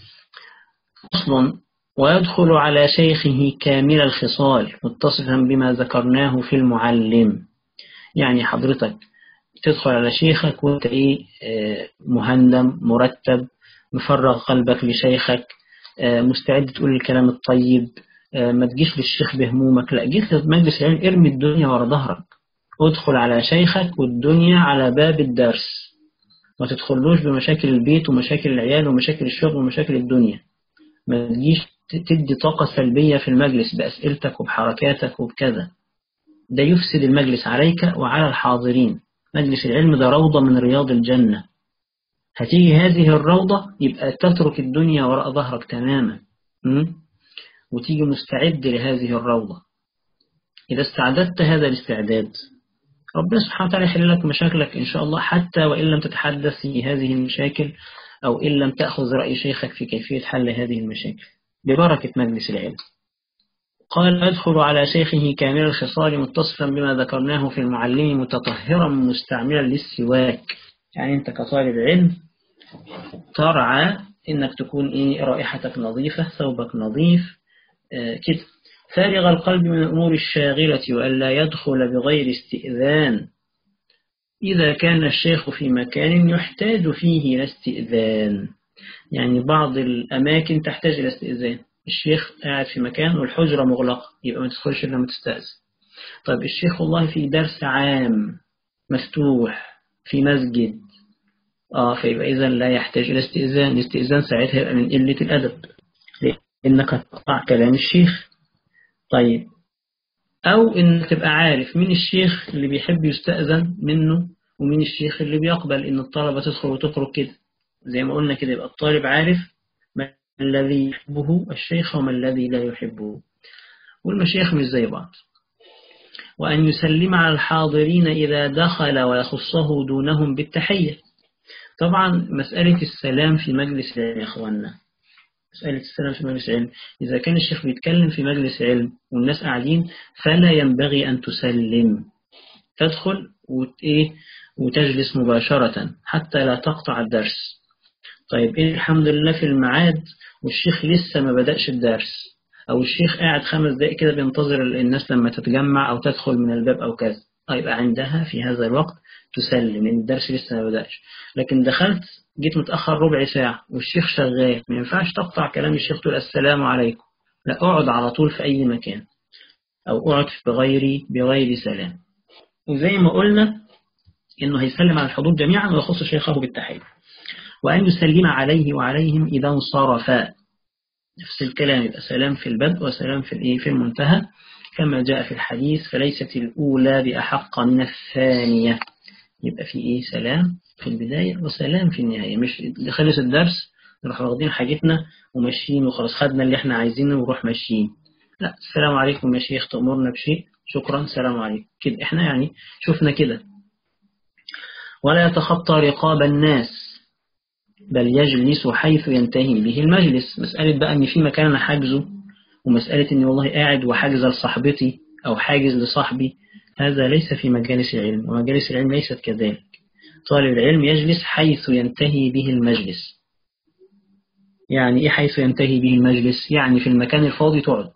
أصل ويدخل على شيخه كامل الخصال متصفا بما ذكرناه في المعلم يعني حضرتك تدخل على شيخك وانت ايه مهندم مرتب مفرغ قلبك لشيخك مستعد تقول الكلام الطيب ما تجيش للشيخ بهمومك لا جيت لمجلس العلم ارمي الدنيا ورا ظهرك ادخل على شيخك والدنيا على باب الدرس ما تدخلوش بمشاكل البيت ومشاكل العيال ومشاكل الشغل ومشاكل الدنيا ما تجيش تدي طاقة سلبية في المجلس بأسئلتك وبحركاتك وبكذا ده يفسد المجلس عليك وعلى الحاضرين مجلس العلم ده روضة من رياض الجنة هتيجي هذه الروضة يبقى تترك الدنيا وراء ظهرك تماما م? وتيجي مستعد لهذه الروضة إذا استعددت هذا الاستعداد ربنا سبحانه وتعالى يحل لك مشاكلك إن شاء الله حتى وإن لم تتحدث في هذه المشاكل أو إن لم تأخذ رأي شيخك في كيفية حل هذه المشاكل ببركة مجلس العلم قال أدخل على شيخه كامل الخصال متصفا بما ذكرناه في المعلم متطهرا مستعملا للسواك يعني أنت كطالب علم ترعى إنك تكون إيه رائحتك نظيفة ثوبك نظيف آه كده فارغ القلب من الأمور الشاغلة وألا يدخل بغير استئذان إذا كان الشيخ في مكان يحتاج فيه إلى استئذان يعني بعض الأماكن تحتاج إلى استئذان الشيخ قاعد في مكان والحجرة مغلقة يبقى ما تدخلش إلا ما تستأذن طيب الشيخ والله في درس عام مفتوح في مسجد آه فيبقى إذا لا يحتاج إلى استئذان الاستئذان ساعتها يبقى من قلة الأدب إنك تقطع كلام الشيخ طيب أو إنك تبقى عارف مين الشيخ اللي بيحب يستأذن منه ومين الشيخ اللي بيقبل إن الطلبة تدخل وتخرج كده زي ما قلنا كده يبقى الطالب عارف ما الذي يحبه الشيخ وما الذي لا يحبه والمشايخ مش زي بعض وأن يسلم على الحاضرين إذا دخل ويخصه دونهم بالتحية طبعا مسألة السلام في مجلس العلم يا أخوانا مسألة السلام في مجلس العلم إذا كان الشيخ بيتكلم في مجلس علم والناس قاعدين فلا ينبغي أن تسلم تدخل وإيه وتجلس مباشرة حتى لا تقطع الدرس طيب إيه الحمد لله في الميعاد والشيخ لسه ما بدأش الدرس أو الشيخ قاعد خمس دقائق كده بينتظر الناس لما تتجمع أو تدخل من الباب أو كذا يبقى عندها في هذا الوقت تسلم لأن الدرس لسه ما بدأش لكن دخلت جيت متأخر ربع ساعة والشيخ شغال ما ينفعش تقطع كلام الشيخ تقول السلام عليكم لا اقعد على طول في أي مكان أو اقعد بغير بغير سلام وزي ما قلنا إنه هيسلم على الحضور جميعا ويخص شيخه بالتحية وأن يسلم عليه وعليهم إذا انصرفا نفس الكلام يبقى سلام في البدء وسلام في الإيه في المنتهى كما جاء في الحديث فليست الأولى بأحق من الثانية يبقى في إيه سلام في البداية وسلام في النهاية مش خلص الدرس نروح واخدين حاجتنا وماشيين وخلاص خدنا اللي احنا عايزينه ونروح ماشيين لا السلام عليكم يا شيخ تأمرنا بشيء شكرا سلام عليكم كده احنا يعني شفنا كده ولا يتخطى رقاب الناس بل يجلس حيث ينتهي به المجلس مسألة بقى ان في مكان انا حاجزه ومسألة اني والله قاعد وحاجز لصاحبتي او حاجز لصاحبي هذا ليس في مجالس العلم ومجالس العلم ليست كذلك طالب العلم يجلس حيث ينتهي به المجلس يعني إيه حيث ينتهي به المجلس يعني في المكان الفاضي تقعد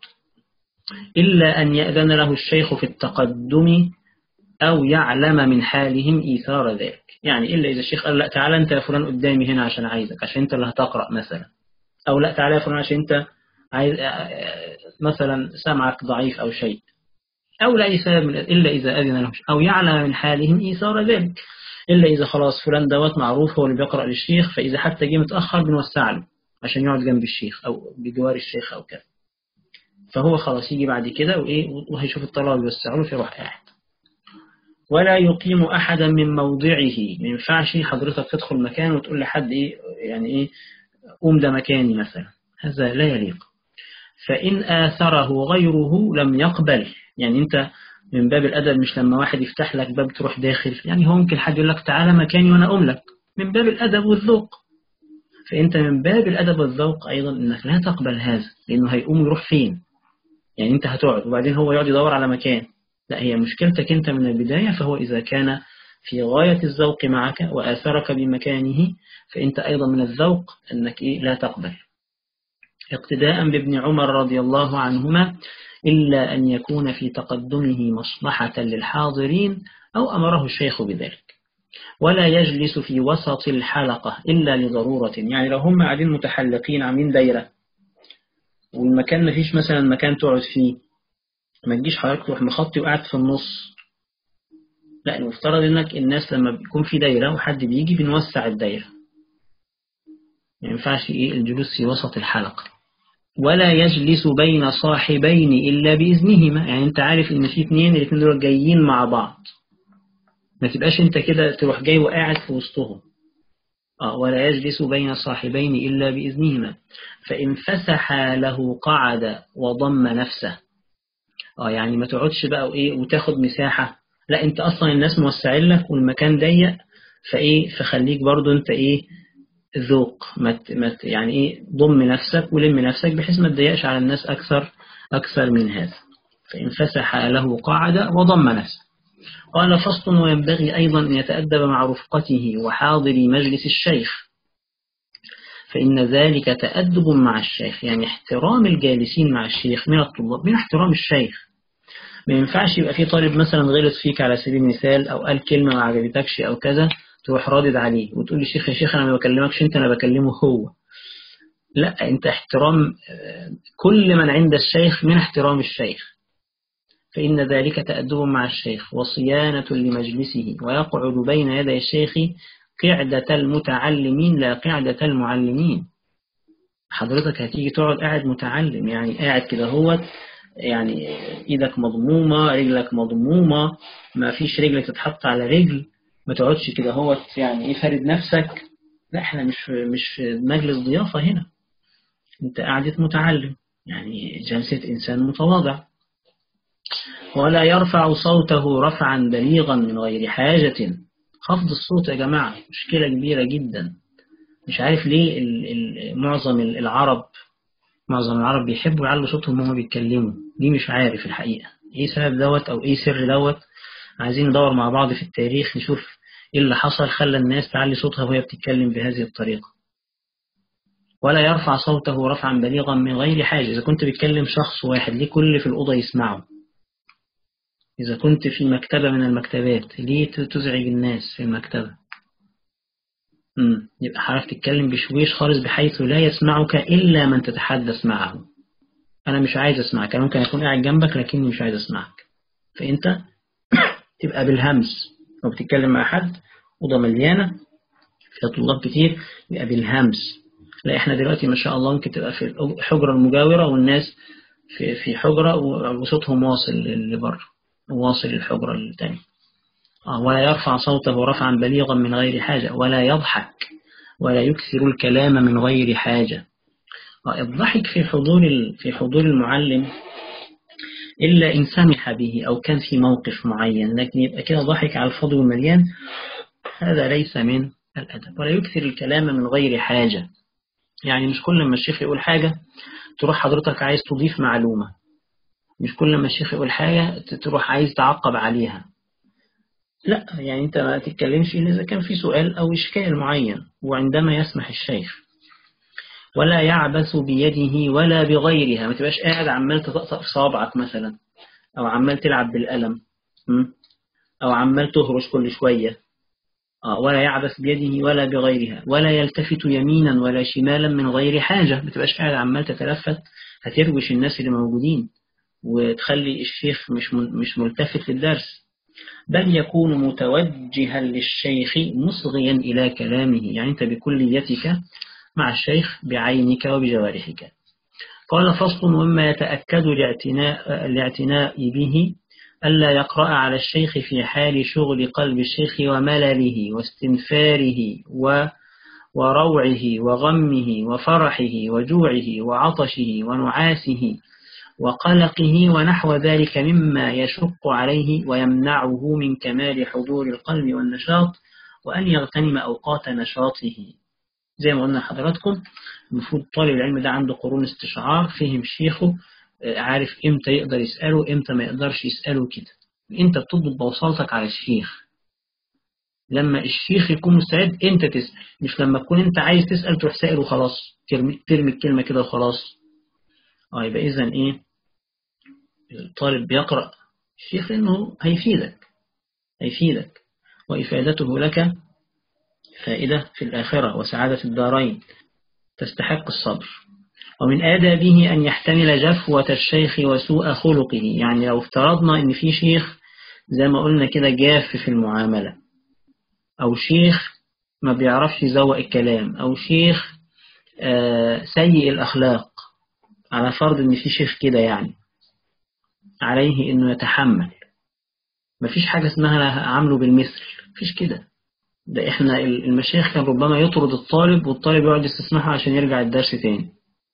إلا أن يأذن له الشيخ في التقدم أو يعلم من حالهم إيثار ذلك يعني إلا إذا الشيخ قال لا تعالى أنت يا فلان قدامي هنا عشان عايزك عشان أنت اللي هتقرأ مثلا أو لا تعالى يا فلان عشان أنت عايز مثلا سمعك ضعيف أو شيء أو لأي سبب من إلا إذا أذن له أو يعلم من حالهم إيثار ذلك إلا إذا خلاص فلان دوت معروف هو اللي بيقرأ للشيخ فإذا حتى جه متأخر بنوسع له عشان يقعد جنب الشيخ أو بجوار الشيخ أو كذا فهو خلاص يجي بعد كده وإيه وهيشوف الطلبة بيوسع له فيروح قاعد ولا يقيم أحدا من موضعه ما ينفعش حضرتك تدخل مكان وتقول لحد إيه يعني إيه قوم ده مكاني مثلا هذا لا يليق فإن آثره غيره لم يقبل يعني أنت من باب الأدب مش لما واحد يفتح لك باب تروح داخل يعني هو ممكن حد يقول لك تعالى مكاني وأنا أقوم لك من باب الأدب والذوق فأنت من باب الأدب والذوق أيضا أنك لا تقبل هذا لأنه هيقوم يروح فين يعني أنت هتقعد وبعدين هو يقعد يدور على مكان لا هي مشكلتك أنت من البداية فهو إذا كان في غاية الذوق معك وآثرك بمكانه فأنت أيضا من الذوق أنك إيه لا تقبل اقتداء بابن عمر رضي الله عنهما إلا أن يكون في تقدمه مصلحة للحاضرين أو أمره الشيخ بذلك ولا يجلس في وسط الحلقة إلا لضرورة يعني لو هم قاعدين متحلقين عاملين دايرة والمكان ما فيش مثلا مكان تقعد فيه ما تجيش حضرتك تروح مخطي وقاعد في النص لا المفترض انك الناس لما بيكون في دايرة وحد بيجي بنوسع الدايرة ما ينفعش ايه الجلوس في وسط الحلقة ولا يجلس بين صاحبين إلا بإذنهما يعني أنت عارف إن في اثنين الاثنين دول جايين مع بعض ما تبقاش أنت كده تروح جاي وقاعد في وسطهم آه ولا يجلس بين صاحبين إلا بإذنهما فإن فسح له قعد وضم نفسه آه يعني ما تقعدش بقى وإيه وتاخد مساحة لا أنت أصلا الناس موسعين لك والمكان ضيق فإيه فخليك برضو أنت إيه ذوق مت مت يعني ايه ضم نفسك ولم نفسك بحيث ما تضيقش على الناس أكثر أكثر من هذا فإن فسح له قعد وضم نفسه قال فصل وينبغي أيضا أن يتأدب مع رفقته وحاضر مجلس الشيخ فإن ذلك تأدب مع الشيخ يعني احترام الجالسين مع الشيخ من الطلاب من احترام الشيخ ما ينفعش يبقى في طالب مثلا غلط فيك على سبيل المثال أو قال كلمة ما عجبتكش أو كذا تروح رادد عليه وتقول لي شيخ يا شيخ أنا ما بكلمكش أنت أنا بكلمه هو لا أنت احترام كل من عند الشيخ من احترام الشيخ فإن ذلك تأدب مع الشيخ وصيانة لمجلسه ويقعد بين يدي الشيخ قعدة المتعلمين لا قعدة المعلمين حضرتك هتيجي تقعد قاعد متعلم يعني قاعد كده هو يعني ايدك مضمومة رجلك مضمومة ما فيش رجل تتحط على رجل ما تقعدش كده هو يعني ايه فارد نفسك لا احنا مش مش في مجلس ضيافة هنا انت قاعدة متعلم يعني جلسة انسان متواضع ولا يرفع صوته رفعا بليغا من غير حاجة خفض الصوت يا جماعة مشكلة كبيرة جدا مش عارف ليه ال ال معظم العرب معظم العرب بيحبوا يعلوا صوتهم وهم بيتكلموا دي مش عارف الحقيقة ايه سبب دوت او ايه سر دوت عايزين ندور مع بعض في التاريخ نشوف ايه اللي حصل خلى الناس تعلي صوتها وهي بتتكلم بهذه الطريقة ولا يرفع صوته رفعا بليغا من غير حاجة إذا كنت بتكلم شخص واحد ليه كل في الأوضة يسمعه إذا كنت في مكتبة من المكتبات ليه تزعج الناس في المكتبة مم. يبقى حضرتك تتكلم بشويش خالص بحيث لا يسمعك إلا من تتحدث معه أنا مش عايز أسمعك أنا ممكن أكون قاعد جنبك لكني مش عايز أسمعك فأنت تبقى بالهمس لو بتتكلم مع حد أوضة مليانة فيها طلاب كتير يبقى بالهمس لا إحنا دلوقتي ما شاء الله ممكن تبقى في الحجرة المجاورة والناس في في حجرة وصوتهم واصل لبره واصل الحجرة الثانية ولا يرفع صوته رفعا بليغا من غير حاجة ولا يضحك ولا يكثر الكلام من غير حاجة الضحك في حضور في حضور المعلم إلا إن سمح به أو كان في موقف معين لكن يبقى كده ضحك على الفضل والمليان هذا ليس من الأدب ولا يكثر الكلام من غير حاجة يعني مش كل ما الشيخ يقول حاجة تروح حضرتك عايز تضيف معلومة مش كل ما الشيخ يقول حاجة تروح عايز تعقب عليها لا يعني أنت ما تتكلمش إلا إذا كان في سؤال أو إشكال معين وعندما يسمح الشيخ ولا يعبث بيده ولا بغيرها ما تبقاش قاعد عمال تطقطق في صابعك مثلا أو عمال تلعب بالقلم أو عمال تهرش كل شوية ولا يعبث بيده ولا بغيرها ولا يلتفت يمينا ولا شمالا من غير حاجة ما تبقاش قاعد عمال تتلفت هتروش الناس اللي موجودين وتخلي الشيخ مش مش ملتفت للدرس بل يكون متوجها للشيخ مصغيا إلى كلامه يعني أنت بكليتك مع الشيخ بعينك وبجوارحك قال فصل وما يتأكد الاعتناء, الاعتناء به ألا يقرأ على الشيخ في حال شغل قلب الشيخ وملله واستنفاره و وروعه وغمه وفرحه وجوعه وعطشه ونعاسه وقلقه ونحو ذلك مما يشق عليه ويمنعه من كمال حضور القلب والنشاط وأن يغتنم أوقات نشاطه زي ما قلنا لحضراتكم المفروض طالب العلم ده عنده قرون استشعار فهم شيخه عارف امتى يقدر يسأله امتى ما يقدرش يسأله كده انت بتضبط بوصلتك على الشيخ لما الشيخ يكون مستعد انت تسأل مش لما تكون انت عايز تسأل تروح سائل وخلاص ترمي, ترمي الكلمة كده وخلاص اه يبقى اذا ايه الطالب بيقرأ الشيخ لانه هيفيدك هيفيدك وإفادته لك فائدة في الآخرة وسعادة الدارين تستحق الصبر ومن آدابه أن يحتمل جفوة الشيخ وسوء خلقه يعني لو افترضنا أن في شيخ زي ما قلنا كده جاف في المعاملة أو شيخ ما بيعرفش يزوق الكلام أو شيخ آه سيء الأخلاق على فرض أن في شيخ كده يعني عليه أنه يتحمل مفيش حاجة اسمها عامله بالمثل مفيش كده ده احنا المشايخ كان ربما يطرد الطالب والطالب يقعد يستسمحه عشان يرجع الدرس تاني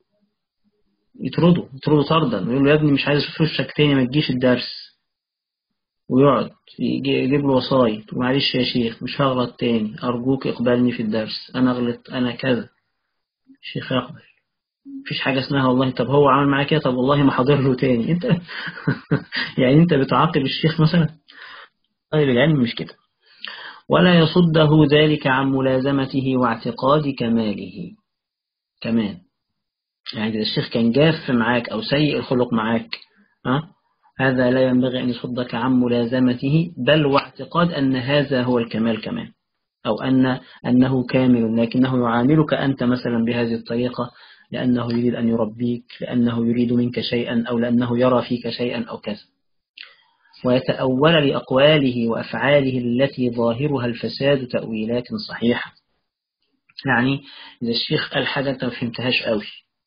يطرده يطرده طردا ويقول له يا ابني مش عايز اشوف وشك تاني ما تجيش الدرس ويقعد يجيب له وصايت ومعلش يا شيخ مش هغلط تاني أرجوك اقبلني في الدرس أنا غلط أنا كذا الشيخ يقبل مفيش حاجة اسمها والله طب هو عمل معاك كده طب والله ما حاضر له تاني انت يعني انت بتعاقب الشيخ مثلا طيب العلم مش كده ولا يصده ذلك عن ملازمته واعتقاد كماله كمان يعني إذا الشيخ كان جاف معاك أو سيء الخلق معاك ها هذا لا ينبغي أن يصدك عن ملازمته بل واعتقاد أن هذا هو الكمال كمان أو أن أنه كامل لكنه يعاملك أنت مثلا بهذه الطريقة لأنه يريد أن يربيك لأنه يريد منك شيئا أو لأنه يرى فيك شيئا أو كذا ويتأول لأقواله وأفعاله التي ظاهرها الفساد تأويلات صحيحة يعني إذا الشيخ قال حاجة أنت ما فهمتهاش قوي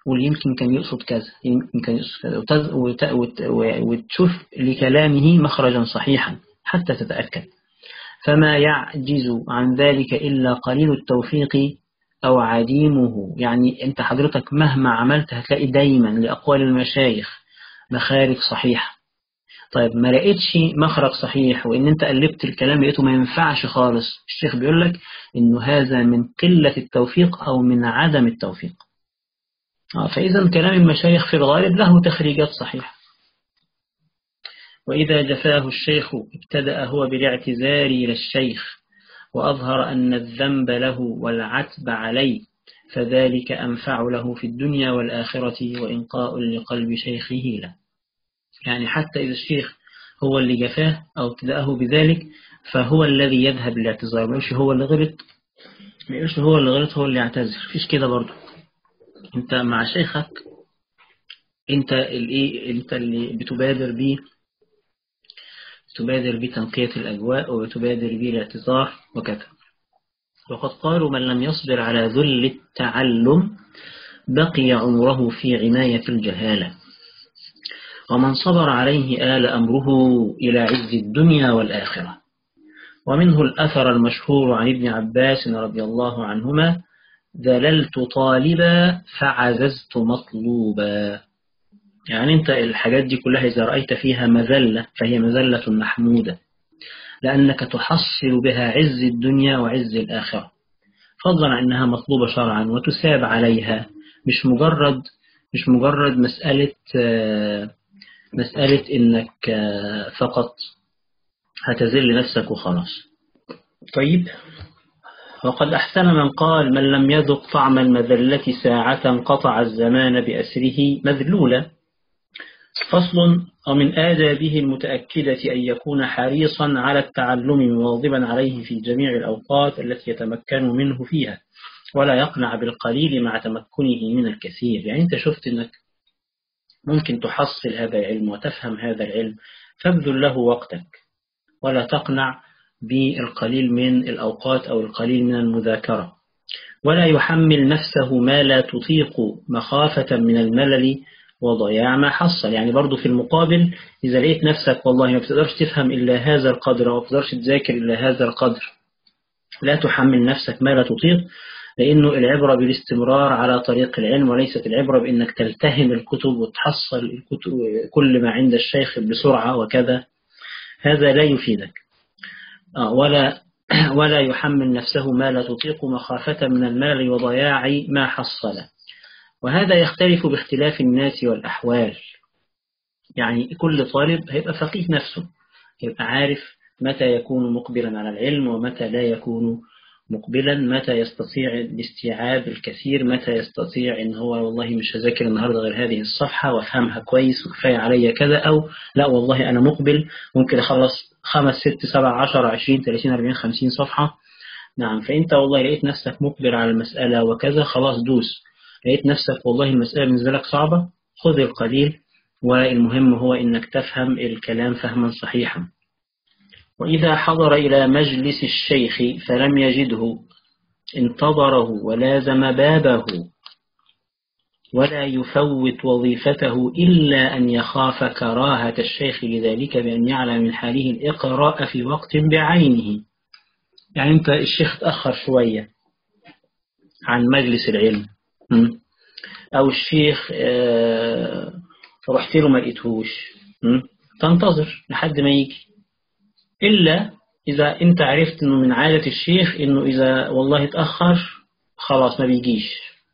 ويمكن كان يقصد كذا يمكن كان يقصد كذا وتشوف لكلامه مخرجا صحيحا حتى تتأكد فما يعجز عن ذلك إلا قليل التوفيق أو عديمه يعني أنت حضرتك مهما عملت هتلاقي دايما لأقوال المشايخ مخارج صحيحة طيب ما لقيتش مخرج صحيح وإن أنت قلبت الكلام لقيته ما ينفعش خالص الشيخ بيقول لك إنه هذا من قلة التوفيق أو من عدم التوفيق آه، فإذا كلام المشايخ في الغالب له تخريجات صحيحة وإذا جفاه الشيخ ابتدأ هو بالاعتذار إلى الشيخ وأظهر أن الذنب له والعتب عليه فذلك أنفع له في الدنيا والآخرة وإنقاء لقلب شيخه له يعني حتى إذا الشيخ هو اللي جفاه أو ابتدأه بذلك فهو الذي يذهب للاعتذار ما هو اللي غلط ما هو اللي غلط هو اللي يعتذر فيش كده برضه انت مع شيخك انت الايه انت اللي بتبادر بيه تبادر بتنقية الأجواء وتبادر بالاعتذار وكذا وقد قالوا من لم يصبر على ذل التعلم بقي عمره في عناية الجهالة ومن صبر عليه آل أمره إلى عز الدنيا والآخرة ومنه الأثر المشهور عن ابن عباس رضي الله عنهما ذللت طالبا فعززت مطلوبا يعني أنت الحاجات دي كلها إذا رأيت فيها مذلة فهي مذلة محمودة لأنك تحصل بها عز الدنيا وعز الآخرة فضلا عن أنها مطلوبة شرعا وتساب عليها مش مجرد مش مجرد مسألة مسألة إنك فقط هتذل نفسك وخلاص طيب وقد أحسن من قال من لم يذق طعم المذلة ساعة قطع الزمان بأسره مذلولا فصل ومن آدابه المتأكدة أن يكون حريصا على التعلم مواظبا عليه في جميع الأوقات التي يتمكن منه فيها ولا يقنع بالقليل مع تمكنه من الكثير يعني أنت شفت أنك ممكن تحصل هذا العلم وتفهم هذا العلم فابذل له وقتك ولا تقنع بالقليل من الأوقات أو القليل من المذاكرة ولا يحمل نفسه ما لا تطيق مخافة من الملل وضياع ما حصل يعني برضو في المقابل إذا لقيت نفسك والله ما بتقدرش تفهم إلا هذا القدر أو بتقدرش تذاكر إلا هذا القدر لا تحمل نفسك ما لا تطيق لأنه العبرة بالاستمرار على طريق العلم وليست العبرة بأنك تلتهم الكتب وتحصل الكتب كل ما عند الشيخ بسرعة وكذا هذا لا يفيدك آه، ولا ولا يحمل نفسه ما لا تطيق مخافة من المال وضياع ما حصله وهذا يختلف باختلاف الناس والأحوال يعني كل طالب هيبقى فقيه نفسه يبقى عارف متى يكون مقبلا على العلم ومتى لا يكون مقبلا متى يستطيع الاستيعاب الكثير متى يستطيع ان هو والله مش هذاكر النهارده غير هذه الصفحة وافهمها كويس وكفاية عليا كذا او لا والله انا مقبل ممكن اخلص خمس ست سبع عشر عشرين ثلاثين اربعين خمسين صفحة نعم فانت والله لقيت نفسك مقبل على المسألة وكذا خلاص دوس لقيت نفسك والله المسألة بالنسبة لك صعبة خذ القليل والمهم هو إنك تفهم الكلام فهما صحيحا وإذا حضر إلى مجلس الشيخ فلم يجده انتظره ولازم بابه ولا يفوت وظيفته إلا أن يخاف كراهة الشيخ لذلك بأن يعلم من حاله الإقراء في وقت بعينه يعني أنت الشيخ تأخر شوية عن مجلس العلم أو الشيخ آه، رحت له ما لقيتهوش تنتظر لحد ما يجي إلا إذا أنت عرفت إنه من عادة الشيخ إنه إذا والله اتأخر خلاص ما بيجيش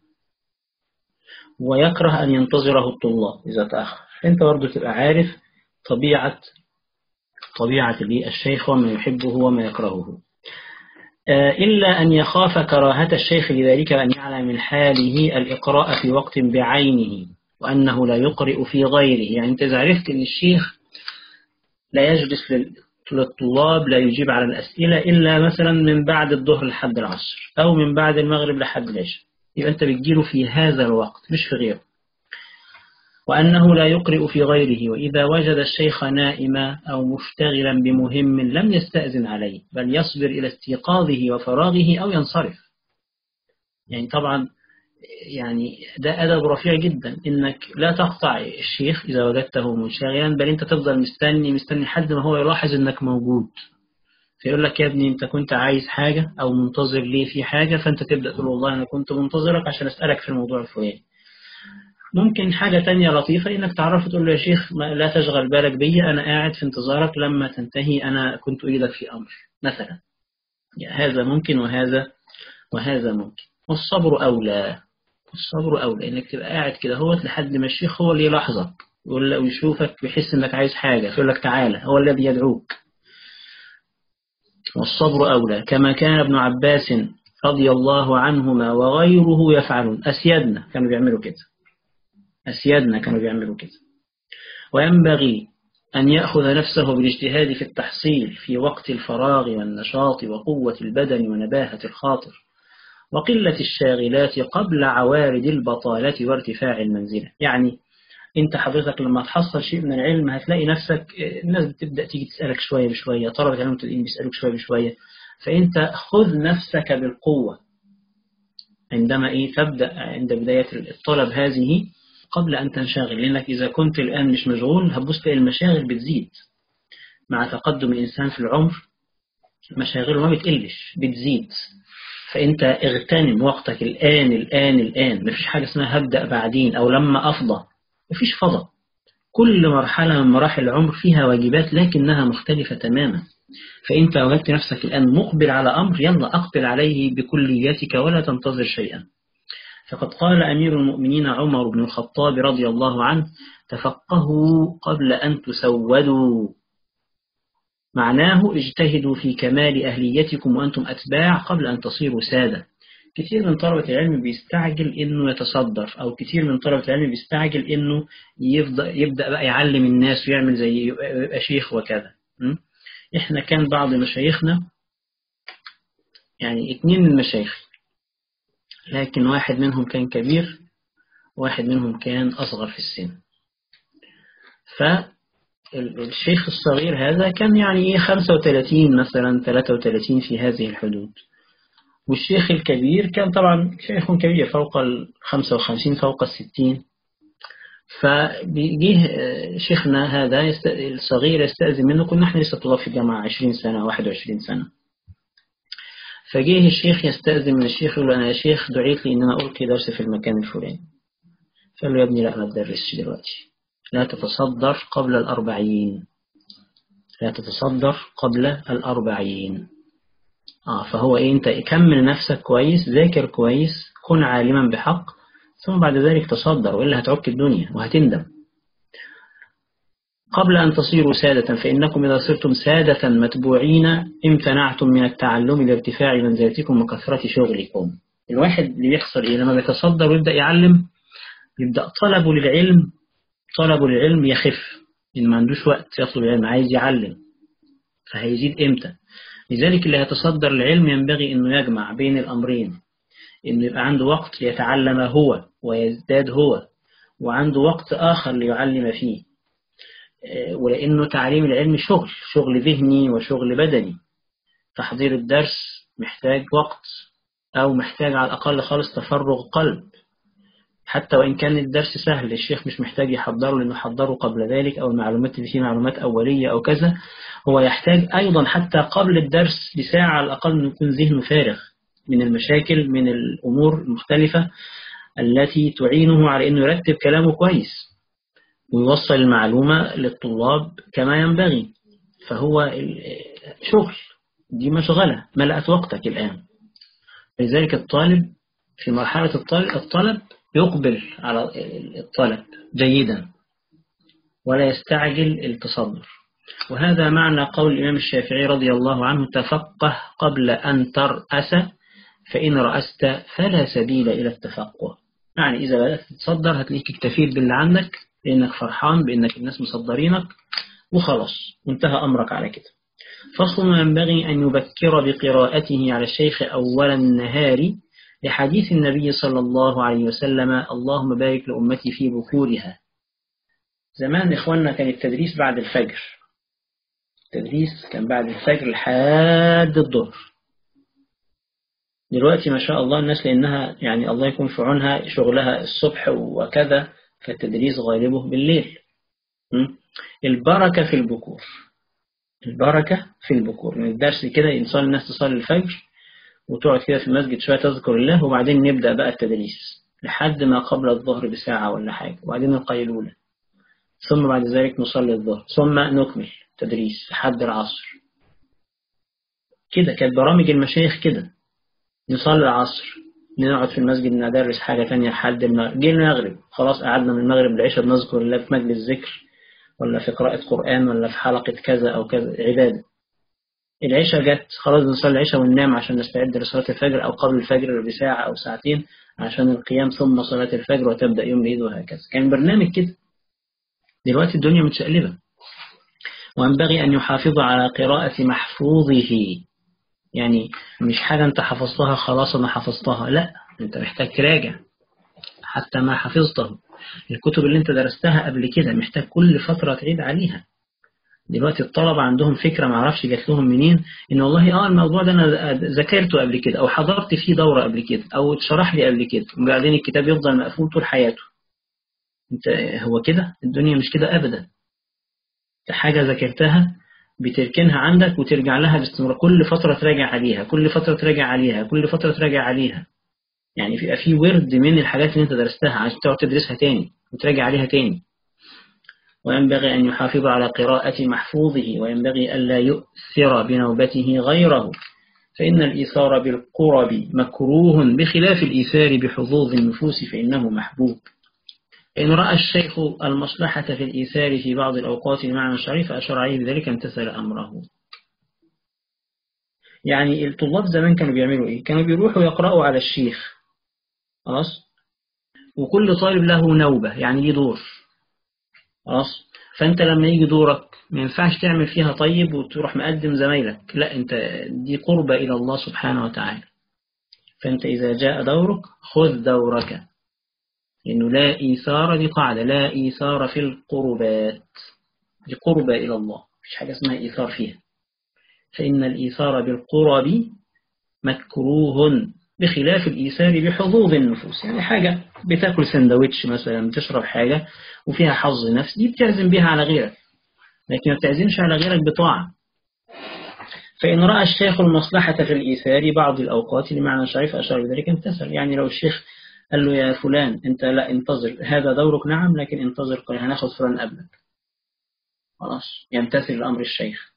ويكره أن ينتظره الطلاب إذا تأخر أنت برضه تبقى عارف طبيعة طبيعة الشيخ وما يحبه وما يكرهه آه، إلا أن يخاف كراهة الشيخ لذلك أن يعلم من حاله الإقراء في وقت بعينه وأنه لا يقرئ في غيره يعني أنت إذا عرفت أن الشيخ لا يجلس للطلاب لا يجيب على الأسئلة إلا مثلا من بعد الظهر لحد العصر أو من بعد المغرب لحد العشاء يبقى أنت بتجيله في هذا الوقت مش في غيره وأنه لا يقرئ في غيره وإذا وجد الشيخ نائما أو مشتغلا بمهم لم يستأذن عليه بل يصبر إلى استيقاظه وفراغه أو ينصرف يعني طبعا يعني ده أدب رفيع جدا إنك لا تقطع الشيخ إذا وجدته منشغلا بل أنت تفضل مستني مستني حد ما هو يلاحظ إنك موجود فيقول لك يا ابني أنت كنت عايز حاجة أو منتظر ليه في حاجة فأنت تبدأ تقول والله أنا كنت منتظرك عشان أسألك في الموضوع الفلاني ممكن حاجة تانية لطيفة إنك تعرف تقول له يا شيخ لا تشغل بالك بي أنا قاعد في انتظارك لما تنتهي أنا كنت أريدك في أمر مثلا هذا ممكن وهذا وهذا ممكن والصبر أولى الصبر أولى إنك تبقى قاعد كده هو لحد ما الشيخ هو اللي يلاحظك يقول ويشوفك ويحس إنك عايز حاجة يقول لك تعالى هو الذي يدعوك والصبر أولى كما كان ابن عباس رضي الله عنهما وغيره يفعلون أسيادنا كانوا بيعملوا كده أسيادنا كانوا بيعملوا كده وينبغي أن يأخذ نفسه بالاجتهاد في التحصيل في وقت الفراغ والنشاط وقوة البدن ونباهة الخاطر وقلة الشاغلات قبل عوارض البطالة وارتفاع المنزلة يعني انت حضرتك لما تحصل شيء من العلم هتلاقي نفسك الناس بتبدأ تيجي تسألك شوية بشوية طلبة العلم تلاقيهم بيسألوك شوية بشوية فانت خذ نفسك بالقوة عندما ايه تبدأ عند بداية الطلب هذه قبل أن تنشغل لأنك إذا كنت الآن مش مشغول هتبص تلاقي المشاغل بتزيد مع تقدم الإنسان في العمر مشاغله ما بتقلش بتزيد فأنت اغتنم وقتك الآن الآن الآن مفيش حاجة اسمها هبدأ بعدين أو لما أفضى مفيش فضى كل مرحلة من مراحل العمر فيها واجبات لكنها مختلفة تماما فأنت وجدت نفسك الآن مقبل على أمر يلا أقبل عليه بكلياتك ولا تنتظر شيئا فقد قال أمير المؤمنين عمر بن الخطاب رضي الله عنه تفقهوا قبل أن تسودوا معناه اجتهدوا في كمال أهليتكم وأنتم أتباع قبل أن تصيروا سادة كثير من طلبة العلم بيستعجل إنه يتصدر أو كثير من طلبة العلم بيستعجل إنه يبدأ, يبدأ بقى يعلم الناس ويعمل زي يبقى شيخ وكذا إحنا كان بعض مشايخنا يعني اتنين من مشايخ لكن واحد منهم كان كبير واحد منهم كان أصغر في السن فالشيخ الصغير هذا كان يعني 35 مثلا 33 في هذه الحدود والشيخ الكبير كان طبعا شيخ كبير فوق ال 55 فوق ال 60 فبيجيه شيخنا هذا الصغير يستأذن منه كنا احنا لسه طلاب في الجامعة 20 سنة 21 سنة فجيه الشيخ يستأذن من الشيخ يقول له أنا يا شيخ دعيت لي إن أنا ألقي درس في المكان الفلاني فقال له يا ابني لا ما تدرسش دلوقتي لا تتصدر قبل الأربعين لا تتصدر قبل الأربعين آه فهو إيه أنت كمل نفسك كويس ذاكر كويس كن عالما بحق ثم بعد ذلك تصدر وإلا هتعك الدنيا وهتندم قبل أن تصيروا سادة فإنكم إذا صرتم سادة متبوعين امتنعتم من التعلم لارتفاع منزلتكم وكثرة شغلكم الواحد اللي بيحصل إيه لما بيتصدر ويبدأ يعلم يبدأ طلبه للعلم طلبه للعلم يخف إن ما عندوش وقت يطلب العلم عايز يعلم فهيزيد إمتى لذلك اللي هيتصدر العلم ينبغي أنه يجمع بين الأمرين أنه يبقى عنده وقت ليتعلم هو ويزداد هو وعنده وقت آخر ليعلم فيه ولأنه تعليم العلم شغل شغل ذهني وشغل بدني تحضير الدرس محتاج وقت أو محتاج على الأقل خالص تفرغ قلب حتى وإن كان الدرس سهل الشيخ مش محتاج يحضره لأنه حضره قبل ذلك أو المعلومات اللي فيه معلومات أولية أو كذا هو يحتاج أيضا حتى قبل الدرس بساعة على الأقل أنه يكون ذهنه فارغ من المشاكل من الأمور المختلفة التي تعينه على أنه يرتب كلامه كويس ويوصل المعلومة للطلاب كما ينبغي فهو شغل دي مشغلة ملأت وقتك الآن لذلك الطالب في مرحلة الطالب, الطلب يقبل على الطلب جيدا ولا يستعجل التصدر وهذا معنى قول الإمام الشافعي رضي الله عنه تفقه قبل أن ترأس فإن رأست فلا سبيل إلى التفقه يعني إذا بدأت تتصدر هتلاقيك اكتفيت باللي عندك لأنك فرحان بأنك الناس مصدرينك وخلاص انتهى أمرك على كده فصل ينبغي أن يبكر بقراءته على الشيخ أول النهار لحديث النبي صلى الله عليه وسلم اللهم بارك لأمتي في بكورها زمان إخواننا كان التدريس بعد الفجر التدريس كان بعد الفجر لحد الظهر دلوقتي ما شاء الله الناس لأنها يعني الله يكون في عونها شغلها الصبح وكذا فالتدريس غالبه بالليل البركة في البكور البركة في البكور من الدرس كده يصلي الناس تصلي الفجر وتقعد كده في المسجد شوية تذكر الله وبعدين نبدأ بقى التدريس لحد ما قبل الظهر بساعة ولا حاجة وبعدين القيلولة ثم بعد ذلك نصلي الظهر ثم نكمل تدريس لحد العصر كده كانت برامج المشايخ كده نصلي العصر نقعد في المسجد ندرس حاجة تانية لحد المغرب جه المغرب خلاص قعدنا من المغرب للعشاء بنذكر الله في مجلس ذكر ولا في قراءة قرآن ولا في حلقة كذا أو كذا عبادة العشاء جت خلاص نصلي العشاء وننام عشان نستعد لصلاة الفجر أو قبل الفجر بساعة أو ساعتين عشان القيام ثم صلاة الفجر وتبدأ يوم العيد وهكذا كان برنامج كده دلوقتي الدنيا متشقلبة وينبغي أن يحافظ على قراءة محفوظه يعني مش حاجة أنت حفظتها خلاص أنا حفظتها لا أنت محتاج تراجع حتى ما حفظته الكتب اللي أنت درستها قبل كده محتاج كل فترة تعيد عليها دلوقتي الطلبة عندهم فكرة معرفش جات لهم منين إن والله آه الموضوع ده أنا ذاكرته قبل كده أو حضرت فيه دورة قبل كده أو اتشرح لي قبل كده وبعدين الكتاب يفضل مقفول طول حياته أنت هو كده الدنيا مش كده أبدا حاجة ذاكرتها بتركنها عندك وترجع لها باستمرار كل فترة تراجع عليها كل فترة تراجع عليها كل فترة تراجع عليها يعني في في ورد من الحاجات اللي انت درستها عشان تقعد تدرسها تاني وتراجع عليها تاني وينبغي أن يحافظ على قراءة محفوظه وينبغي ألا يؤثر بنوبته غيره فإن الإيثار بالقرب مكروه بخلاف الإيثار بحظوظ النفوس فإنه محبوب إن رأى الشيخ المصلحة في الإيثار في بعض الأوقات بمعنى الشرعي فأشار عليه بذلك امتثل أمره يعني الطلاب زمان كانوا بيعملوا إيه؟ كانوا بيروحوا يقرأوا على الشيخ خلاص وكل طالب له نوبة يعني ليه دور خلاص فأنت لما يجي دورك ما ينفعش تعمل فيها طيب وتروح مقدم زمايلك لا أنت دي قربة إلى الله سبحانه وتعالى فأنت إذا جاء دورك خذ دورك لأنه لا إيثار دي قاعدة لا إيثار في القربات دي قربة إلى الله مش حاجة اسمها إيثار فيها فإن الإيثار بالقرب مكروه بخلاف الإيثار بحظوظ النفوس يعني حاجة بتاكل سندوتش مثلا بتشرب حاجة وفيها حظ نفس دي بتعزم بها على غيرك لكن ما بتعزمش على غيرك بطاعة فإن رأى الشيخ المصلحة في الإيثار بعض الأوقات لمعنى شريف أشار بذلك امتثل يعني لو الشيخ قال له يا فلان أنت لا انتظر هذا دورك نعم لكن انتظر قليل هناخد فلان قبلك خلاص يمتثل لأمر الشيخ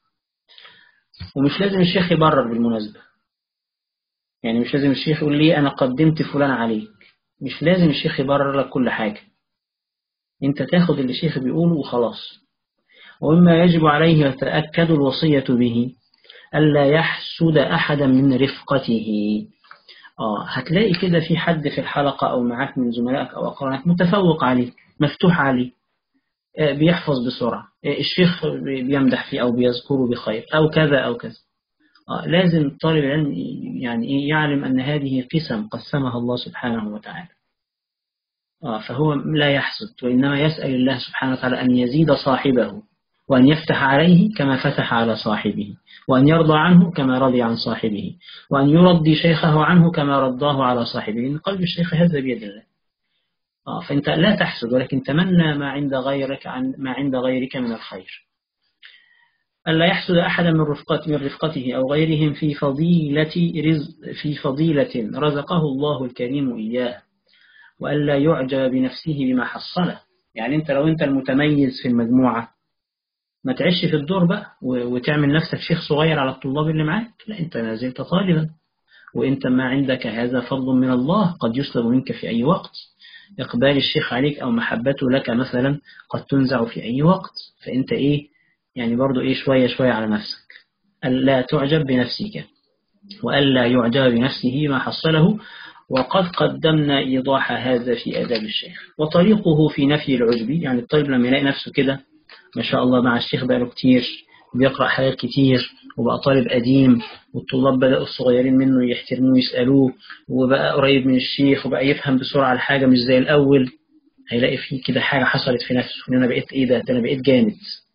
ومش لازم الشيخ يبرر بالمناسبة يعني مش لازم الشيخ يقول لي أنا قدمت فلان عليك مش لازم الشيخ يبرر لك كل حاجة أنت تاخد اللي الشيخ بيقوله وخلاص ومما يجب عليه يتأكد الوصية به ألا يحسد أحدا من رفقته آه هتلاقي كده في حد في الحلقة أو معاك من زملائك أو أقرانك متفوق عليه مفتوح عليه آه بيحفظ بسرعة آه الشيخ بيمدح فيه أو بيذكره بخير أو كذا أو كذا آه لازم طالب العلم يعني إيه يعلم أن هذه قسم قسمها الله سبحانه وتعالى آه فهو لا يحسد وإنما يسأل الله سبحانه وتعالى أن يزيد صاحبه وأن يفتح عليه كما فتح على صاحبه وأن يرضى عنه كما رضي عن صاحبه وأن يرضي شيخه عنه كما رضاه على صاحبه إن قلب الشيخ هذا بيد الله آه فأنت لا تحسد ولكن تمنى ما عند غيرك عن ما عند غيرك من الخير ألا يحسد أحدا من رفقة من رفقته أو غيرهم في فضيلة رزق في فضيلة رزقه الله الكريم إياه وألا يعجب بنفسه بما حصله يعني أنت لو أنت المتميز في المجموعة ما تعيش في الدور بقى وتعمل نفسك شيخ صغير على الطلاب اللي معاك لا أنت ما زلت طالبا وأنت ما عندك هذا فضل من الله قد يسلب منك في أي وقت إقبال الشيخ عليك أو محبته لك مثلا قد تنزع في أي وقت فأنت إيه يعني برضو إيه شوية شوية على نفسك ألا تعجب بنفسك وألا يعجب بنفسه ما حصله وقد قدمنا إيضاح هذا في آداب الشيخ وطريقه في نفي العجب يعني الطالب لما يلاقي نفسه كده ما شاء الله مع الشيخ بقاله كتير بيقرأ حاجات كتير وبقى طالب قديم والطلاب بدأوا الصغيرين منه يحترموه ويسألوه وبقى قريب من الشيخ وبقى يفهم بسرعة الحاجة مش زي الأول هيلاقي فيه كده حاجة حصلت في نفسه إن أنا بقيت إيه ده ده أنا بقيت جامد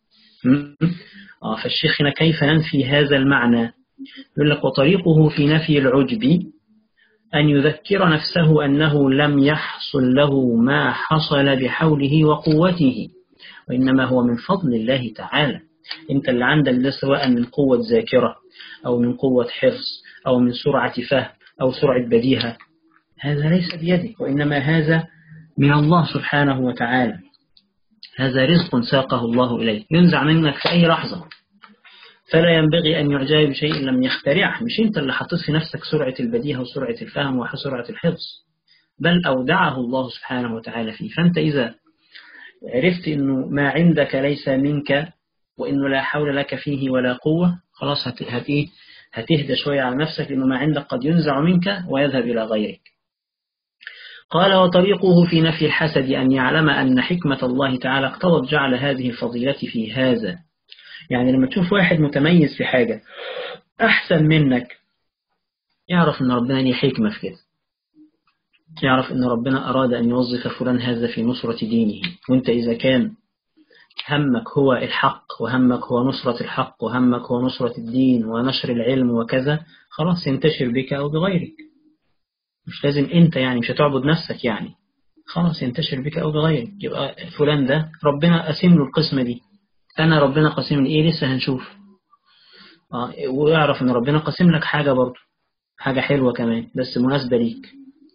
آه فالشيخ هنا كيف ينفي هذا المعنى يقول لك وطريقه في نفي العجب أن يذكر نفسه أنه لم يحصل له ما حصل بحوله وقوته وإنما هو من فضل الله تعالى أنت اللي عندك ده سواء من قوة ذاكرة أو من قوة حفظ أو من سرعة فهم أو سرعة بديهة هذا ليس بيدك وإنما هذا من الله سبحانه وتعالى هذا رزق ساقه الله إليك ينزع منك في أي لحظة فلا ينبغي أن يعجب بشيء لم يخترعه مش أنت اللي حطيت في نفسك سرعة البديهة وسرعة الفهم وسرعة الحفظ بل أودعه الله سبحانه وتعالى فيه فأنت إذا عرفت أنه ما عندك ليس منك وأنه لا حول لك فيه ولا قوة خلاص هت... هت... هتهدى شوية على نفسك لأنه ما عندك قد ينزع منك ويذهب إلى غيرك قال وطريقه في نفي الحسد أن يعلم أن حكمة الله تعالى اقتضت جعل هذه الفضيلة في هذا يعني لما تشوف واحد متميز في حاجة أحسن منك يعرف أن ربنا ليه حكمة في كده يعرف أن ربنا أراد أن يوظف فلان هذا في نصرة دينه وانت إذا كان همك هو الحق وهمك هو نصرة الحق وهمك هو نصرة الدين ونشر العلم وكذا خلاص ينتشر بك أو بغيرك مش لازم أنت يعني مش هتعبد نفسك يعني خلاص ينتشر بك أو بغيرك يبقى فلان ده ربنا قسم له القسمة دي أنا ربنا قسم لي إيه لسه هنشوف آه ويعرف إن ربنا قسم لك حاجة برضه حاجة حلوة كمان بس مناسبة ليك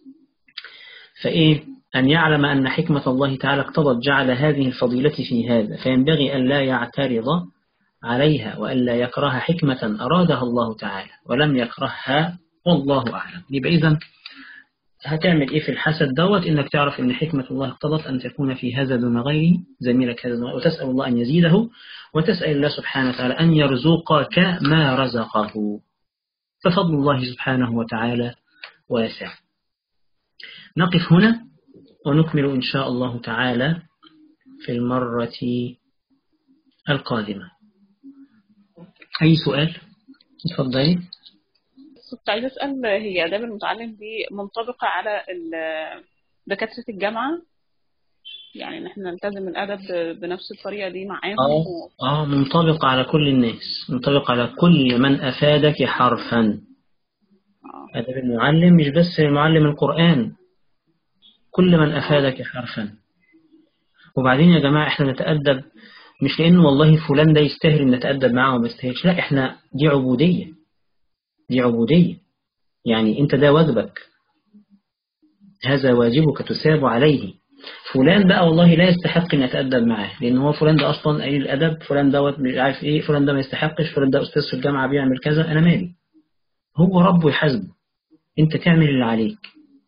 فإيه أن يعلم أن حكمة الله تعالى اقتضت جعل هذه الفضيلة في هذا فينبغي أن لا يعترض عليها وأن لا يكره حكمة أرادها الله تعالى ولم يكرهها والله أعلم يبقى إذن هتعمل إيه في الحسد دوت إنك تعرف إن حكمة الله اقتضت أن تكون في هذا دون غيره زميلك هذا دون وتسأل الله أن يزيده وتسأل الله سبحانه وتعالى أن يرزقك ما رزقه ففضل الله سبحانه وتعالى واسع نقف هنا ونكمل إن شاء الله تعالى في المرة القادمة أي سؤال؟ تفضلي كنت عايزة أسأل هي آداب المتعلم دي منطبقة على دكاترة الجامعة يعني ان احنا نلتزم الأدب بنفس الطريقة دي معاهم آه, و... آه منطبقة على كل الناس منطبقة على كل من أفادك حرفا آه. أدب المعلم مش بس المعلم القرآن كل من أفادك حرفا وبعدين يا جماعة احنا نتأدب مش لأنه والله فلان ده يستاهل ان نتأدب معه وما يستاهلش لا احنا دي عبودية دي عبودية يعني انت ده واجبك هذا واجبك تثاب عليه فلان بقى والله لا يستحق ان اتأدب معاه لان هو فلان ده اصلا قليل الادب فلان دوت مش عارف ايه فلان ده ما يستحقش فلان ده استاذ في الجامعة بيعمل كذا انا مالي هو ربه يحاسبه انت تعمل اللي عليك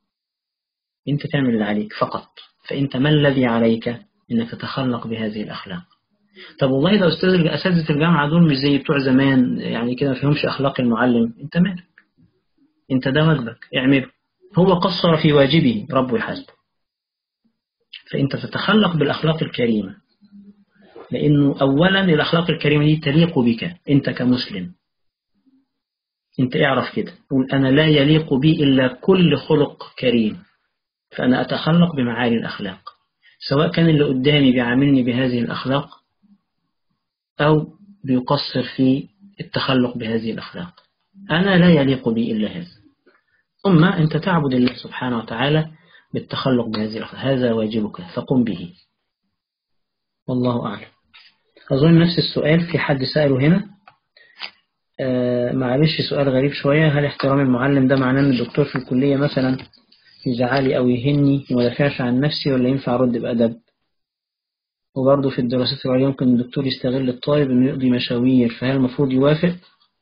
انت تعمل اللي عليك فقط فانت ما الذي عليك انك تتخلق بهذه الاخلاق طب والله ده استاذ اساتذه الجامعه دول مش زي بتوع زمان يعني كده ما فيهمش اخلاق المعلم انت مالك انت ده واجبك اعمله هو قصر في واجبه ربه يحاسبه فانت تتخلق بالاخلاق الكريمه لانه اولا الاخلاق الكريمه دي تليق بك انت كمسلم انت اعرف كده قول انا لا يليق بي الا كل خلق كريم فانا اتخلق بمعالي الاخلاق سواء كان اللي قدامي بيعاملني بهذه الاخلاق أو بيقصر في التخلق بهذه الأخلاق أنا لا يليق بي إلا هذا ثم أنت تعبد الله سبحانه وتعالى بالتخلق بهذه الأخلاق هذا واجبك فقم به والله أعلم أظن نفس السؤال في حد سأله هنا آه معلش سؤال غريب شوية هل احترام المعلم ده معناه أن الدكتور في الكلية مثلا يزعلي أو يهني وما دافعش عن نفسي ولا ينفع أرد بأدب وبرضه في الدراسات العليا يمكن الدكتور يستغل الطالب إنه يقضي مشاوير فهل المفروض يوافق؟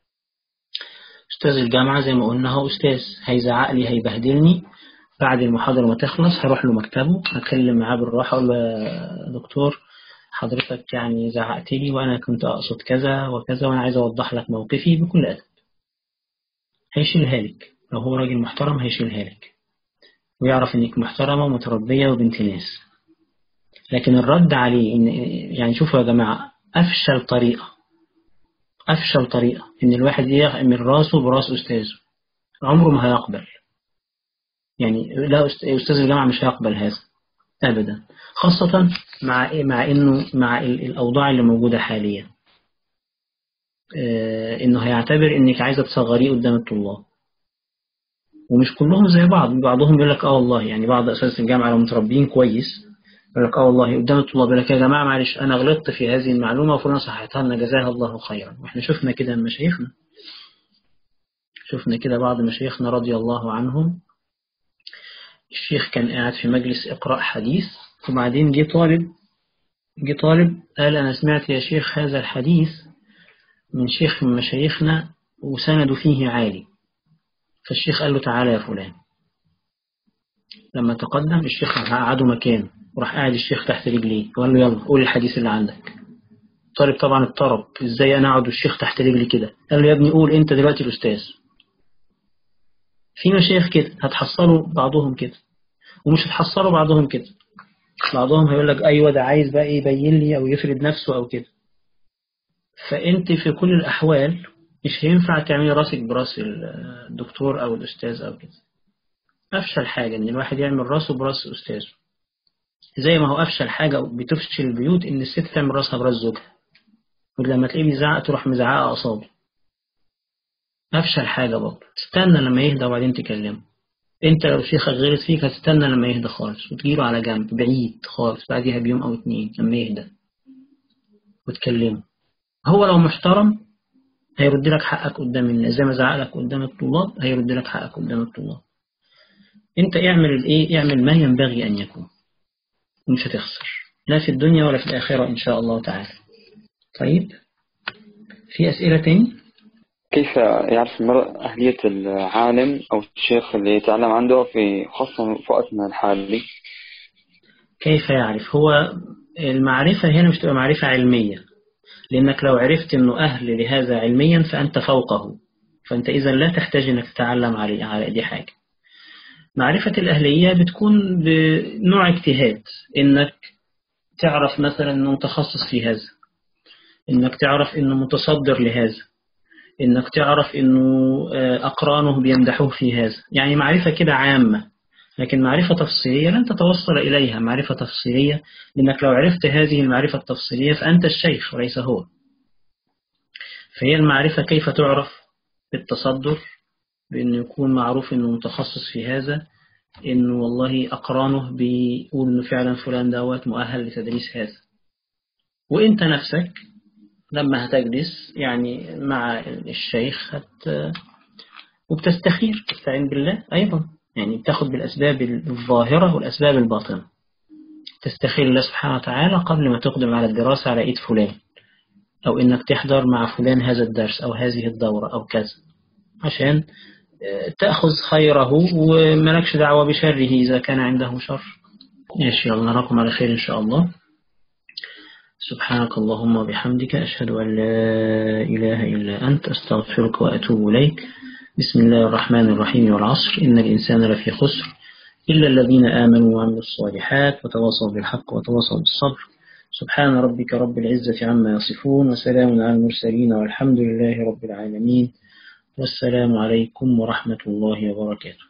أستاذ الجامعة زي ما قلنا هو أستاذ هيزعق لي هيبهدلني بعد المحاضرة ما تخلص هروح له مكتبه هتكلم معاه بالراحة أقول له يا دكتور حضرتك يعني زعقت لي وأنا كنت أقصد كذا وكذا وأنا عايز أوضح لك موقفي بكل أدب هيشيلها لك لو هو راجل محترم هيشيلها لك ويعرف إنك محترمة ومتربية وبنت ناس لكن الرد عليه إن يعني شوفوا يا جماعة أفشل طريقة أفشل طريقة إن الواحد يعمل راسه براس أستاذه عمره ما هيقبل يعني لا أستاذ الجامعة مش هيقبل هذا أبدا خاصة مع مع إنه مع الأوضاع اللي موجودة حاليا إنه هيعتبر إنك عايزة تصغريه قدام الطلاب ومش كلهم زي بعض بعضهم يقول لك اه والله يعني بعض اساس الجامعه لو متربيين كويس يقول لك اه والله قدام الطلاب يقول لك يا جماعه معلش انا غلطت في هذه المعلومه وفلان صححتها لنا جزاها الله خيرا واحنا شفنا كده من مشايخنا شفنا كده بعض مشايخنا رضي الله عنهم الشيخ كان قاعد في مجلس اقراء حديث وبعدين جه طالب جه طالب قال انا سمعت يا شيخ هذا الحديث من شيخ من مشايخنا وسند فيه عالي فالشيخ قال له تعالى يا فلان لما تقدم الشيخ قعده مكانه وراح قاعد الشيخ تحت رجليه وقال له يلا قول الحديث اللي عندك طالب طبعا اضطرب ازاي انا اقعد والشيخ تحت رجلي كده قال له يا ابني قول انت دلوقتي الاستاذ في مشايخ كده هتحصلوا بعضهم كده ومش هتحصلوا بعضهم كده بعضهم هيقول لك ايوه ده عايز بقى يبين لي او يفرد نفسه او كده فانت في كل الاحوال مش هينفع تعملي راسك براس الدكتور او الاستاذ او كده افشل حاجه ان الواحد يعمل راسه براس استاذه زي ما هو افشل حاجه بتفشل البيوت ان الست تعمل راسها براس زوجها ولما تلاقيه بيزعق تروح مزعقه اصابه افشل حاجه برضه تستنى لما يهدى وبعدين تكلمه انت لو شيخك غلط فيك هتستنى لما يهدى خالص وتجيله على جنب بعيد خالص بعديها بيوم او اتنين لما يهدى وتكلمه هو لو محترم هيرد لك حقك قدام الناس زي ما زعق لك قدام الطلاب هيرد لك حقك قدام الطلاب انت اعمل الايه اعمل ما ينبغي ان يكون ومش هتخسر لا في الدنيا ولا في الآخرة إن شاء الله تعالى طيب في أسئلة تاني كيف يعرف المرء أهلية العالم أو الشيخ اللي يتعلم عنده في خاصة في وقتنا الحالي كيف يعرف هو المعرفة هنا مش تبقى معرفة علمية لأنك لو عرفت أنه أهل لهذا علميا فأنت فوقه فأنت إذا لا تحتاج أنك تتعلم عليه على دي حاجة معرفة الأهلية بتكون بنوع اجتهاد إنك تعرف مثلا أنه متخصص في هذا إنك تعرف أنه متصدر لهذا إنك تعرف أنه أقرانه بيمدحوه في هذا يعني معرفة كده عامة لكن معرفة تفصيلية لن تتوصل إليها معرفة تفصيلية لأنك لو عرفت هذه المعرفة التفصيلية فأنت الشيخ وليس هو فهي المعرفة كيف تعرف بالتصدر بأنه يكون معروف أنه متخصص في هذا أنه والله أقرانه بيقول أنه فعلا فلان دوت مؤهل لتدريس هذا وأنت نفسك لما هتجلس يعني مع الشيخ هت وبتستخير تستعين بالله أيضا يعني بتاخد بالأسباب الظاهرة والأسباب الباطنة تستخير الله سبحانه وتعالى قبل ما تقدم على الدراسة على إيد فلان أو إنك تحضر مع فلان هذا الدرس أو هذه الدورة أو كذا عشان تأخذ خيره وملكش دعوة بشره إذا كان عنده شر ماشي يلا نراكم على خير إن شاء الله سبحانك اللهم وبحمدك أشهد أن لا إله إلا أنت أستغفرك وأتوب إليك بسم الله الرحمن الرحيم والعصر إن الإنسان لفي خسر إلا الذين آمنوا وعملوا الصالحات وتواصوا بالحق وتواصوا بالصبر سبحان ربك رب العزة عما يصفون وسلام على المرسلين والحمد لله رب العالمين والسلام عليكم ورحمة الله وبركاته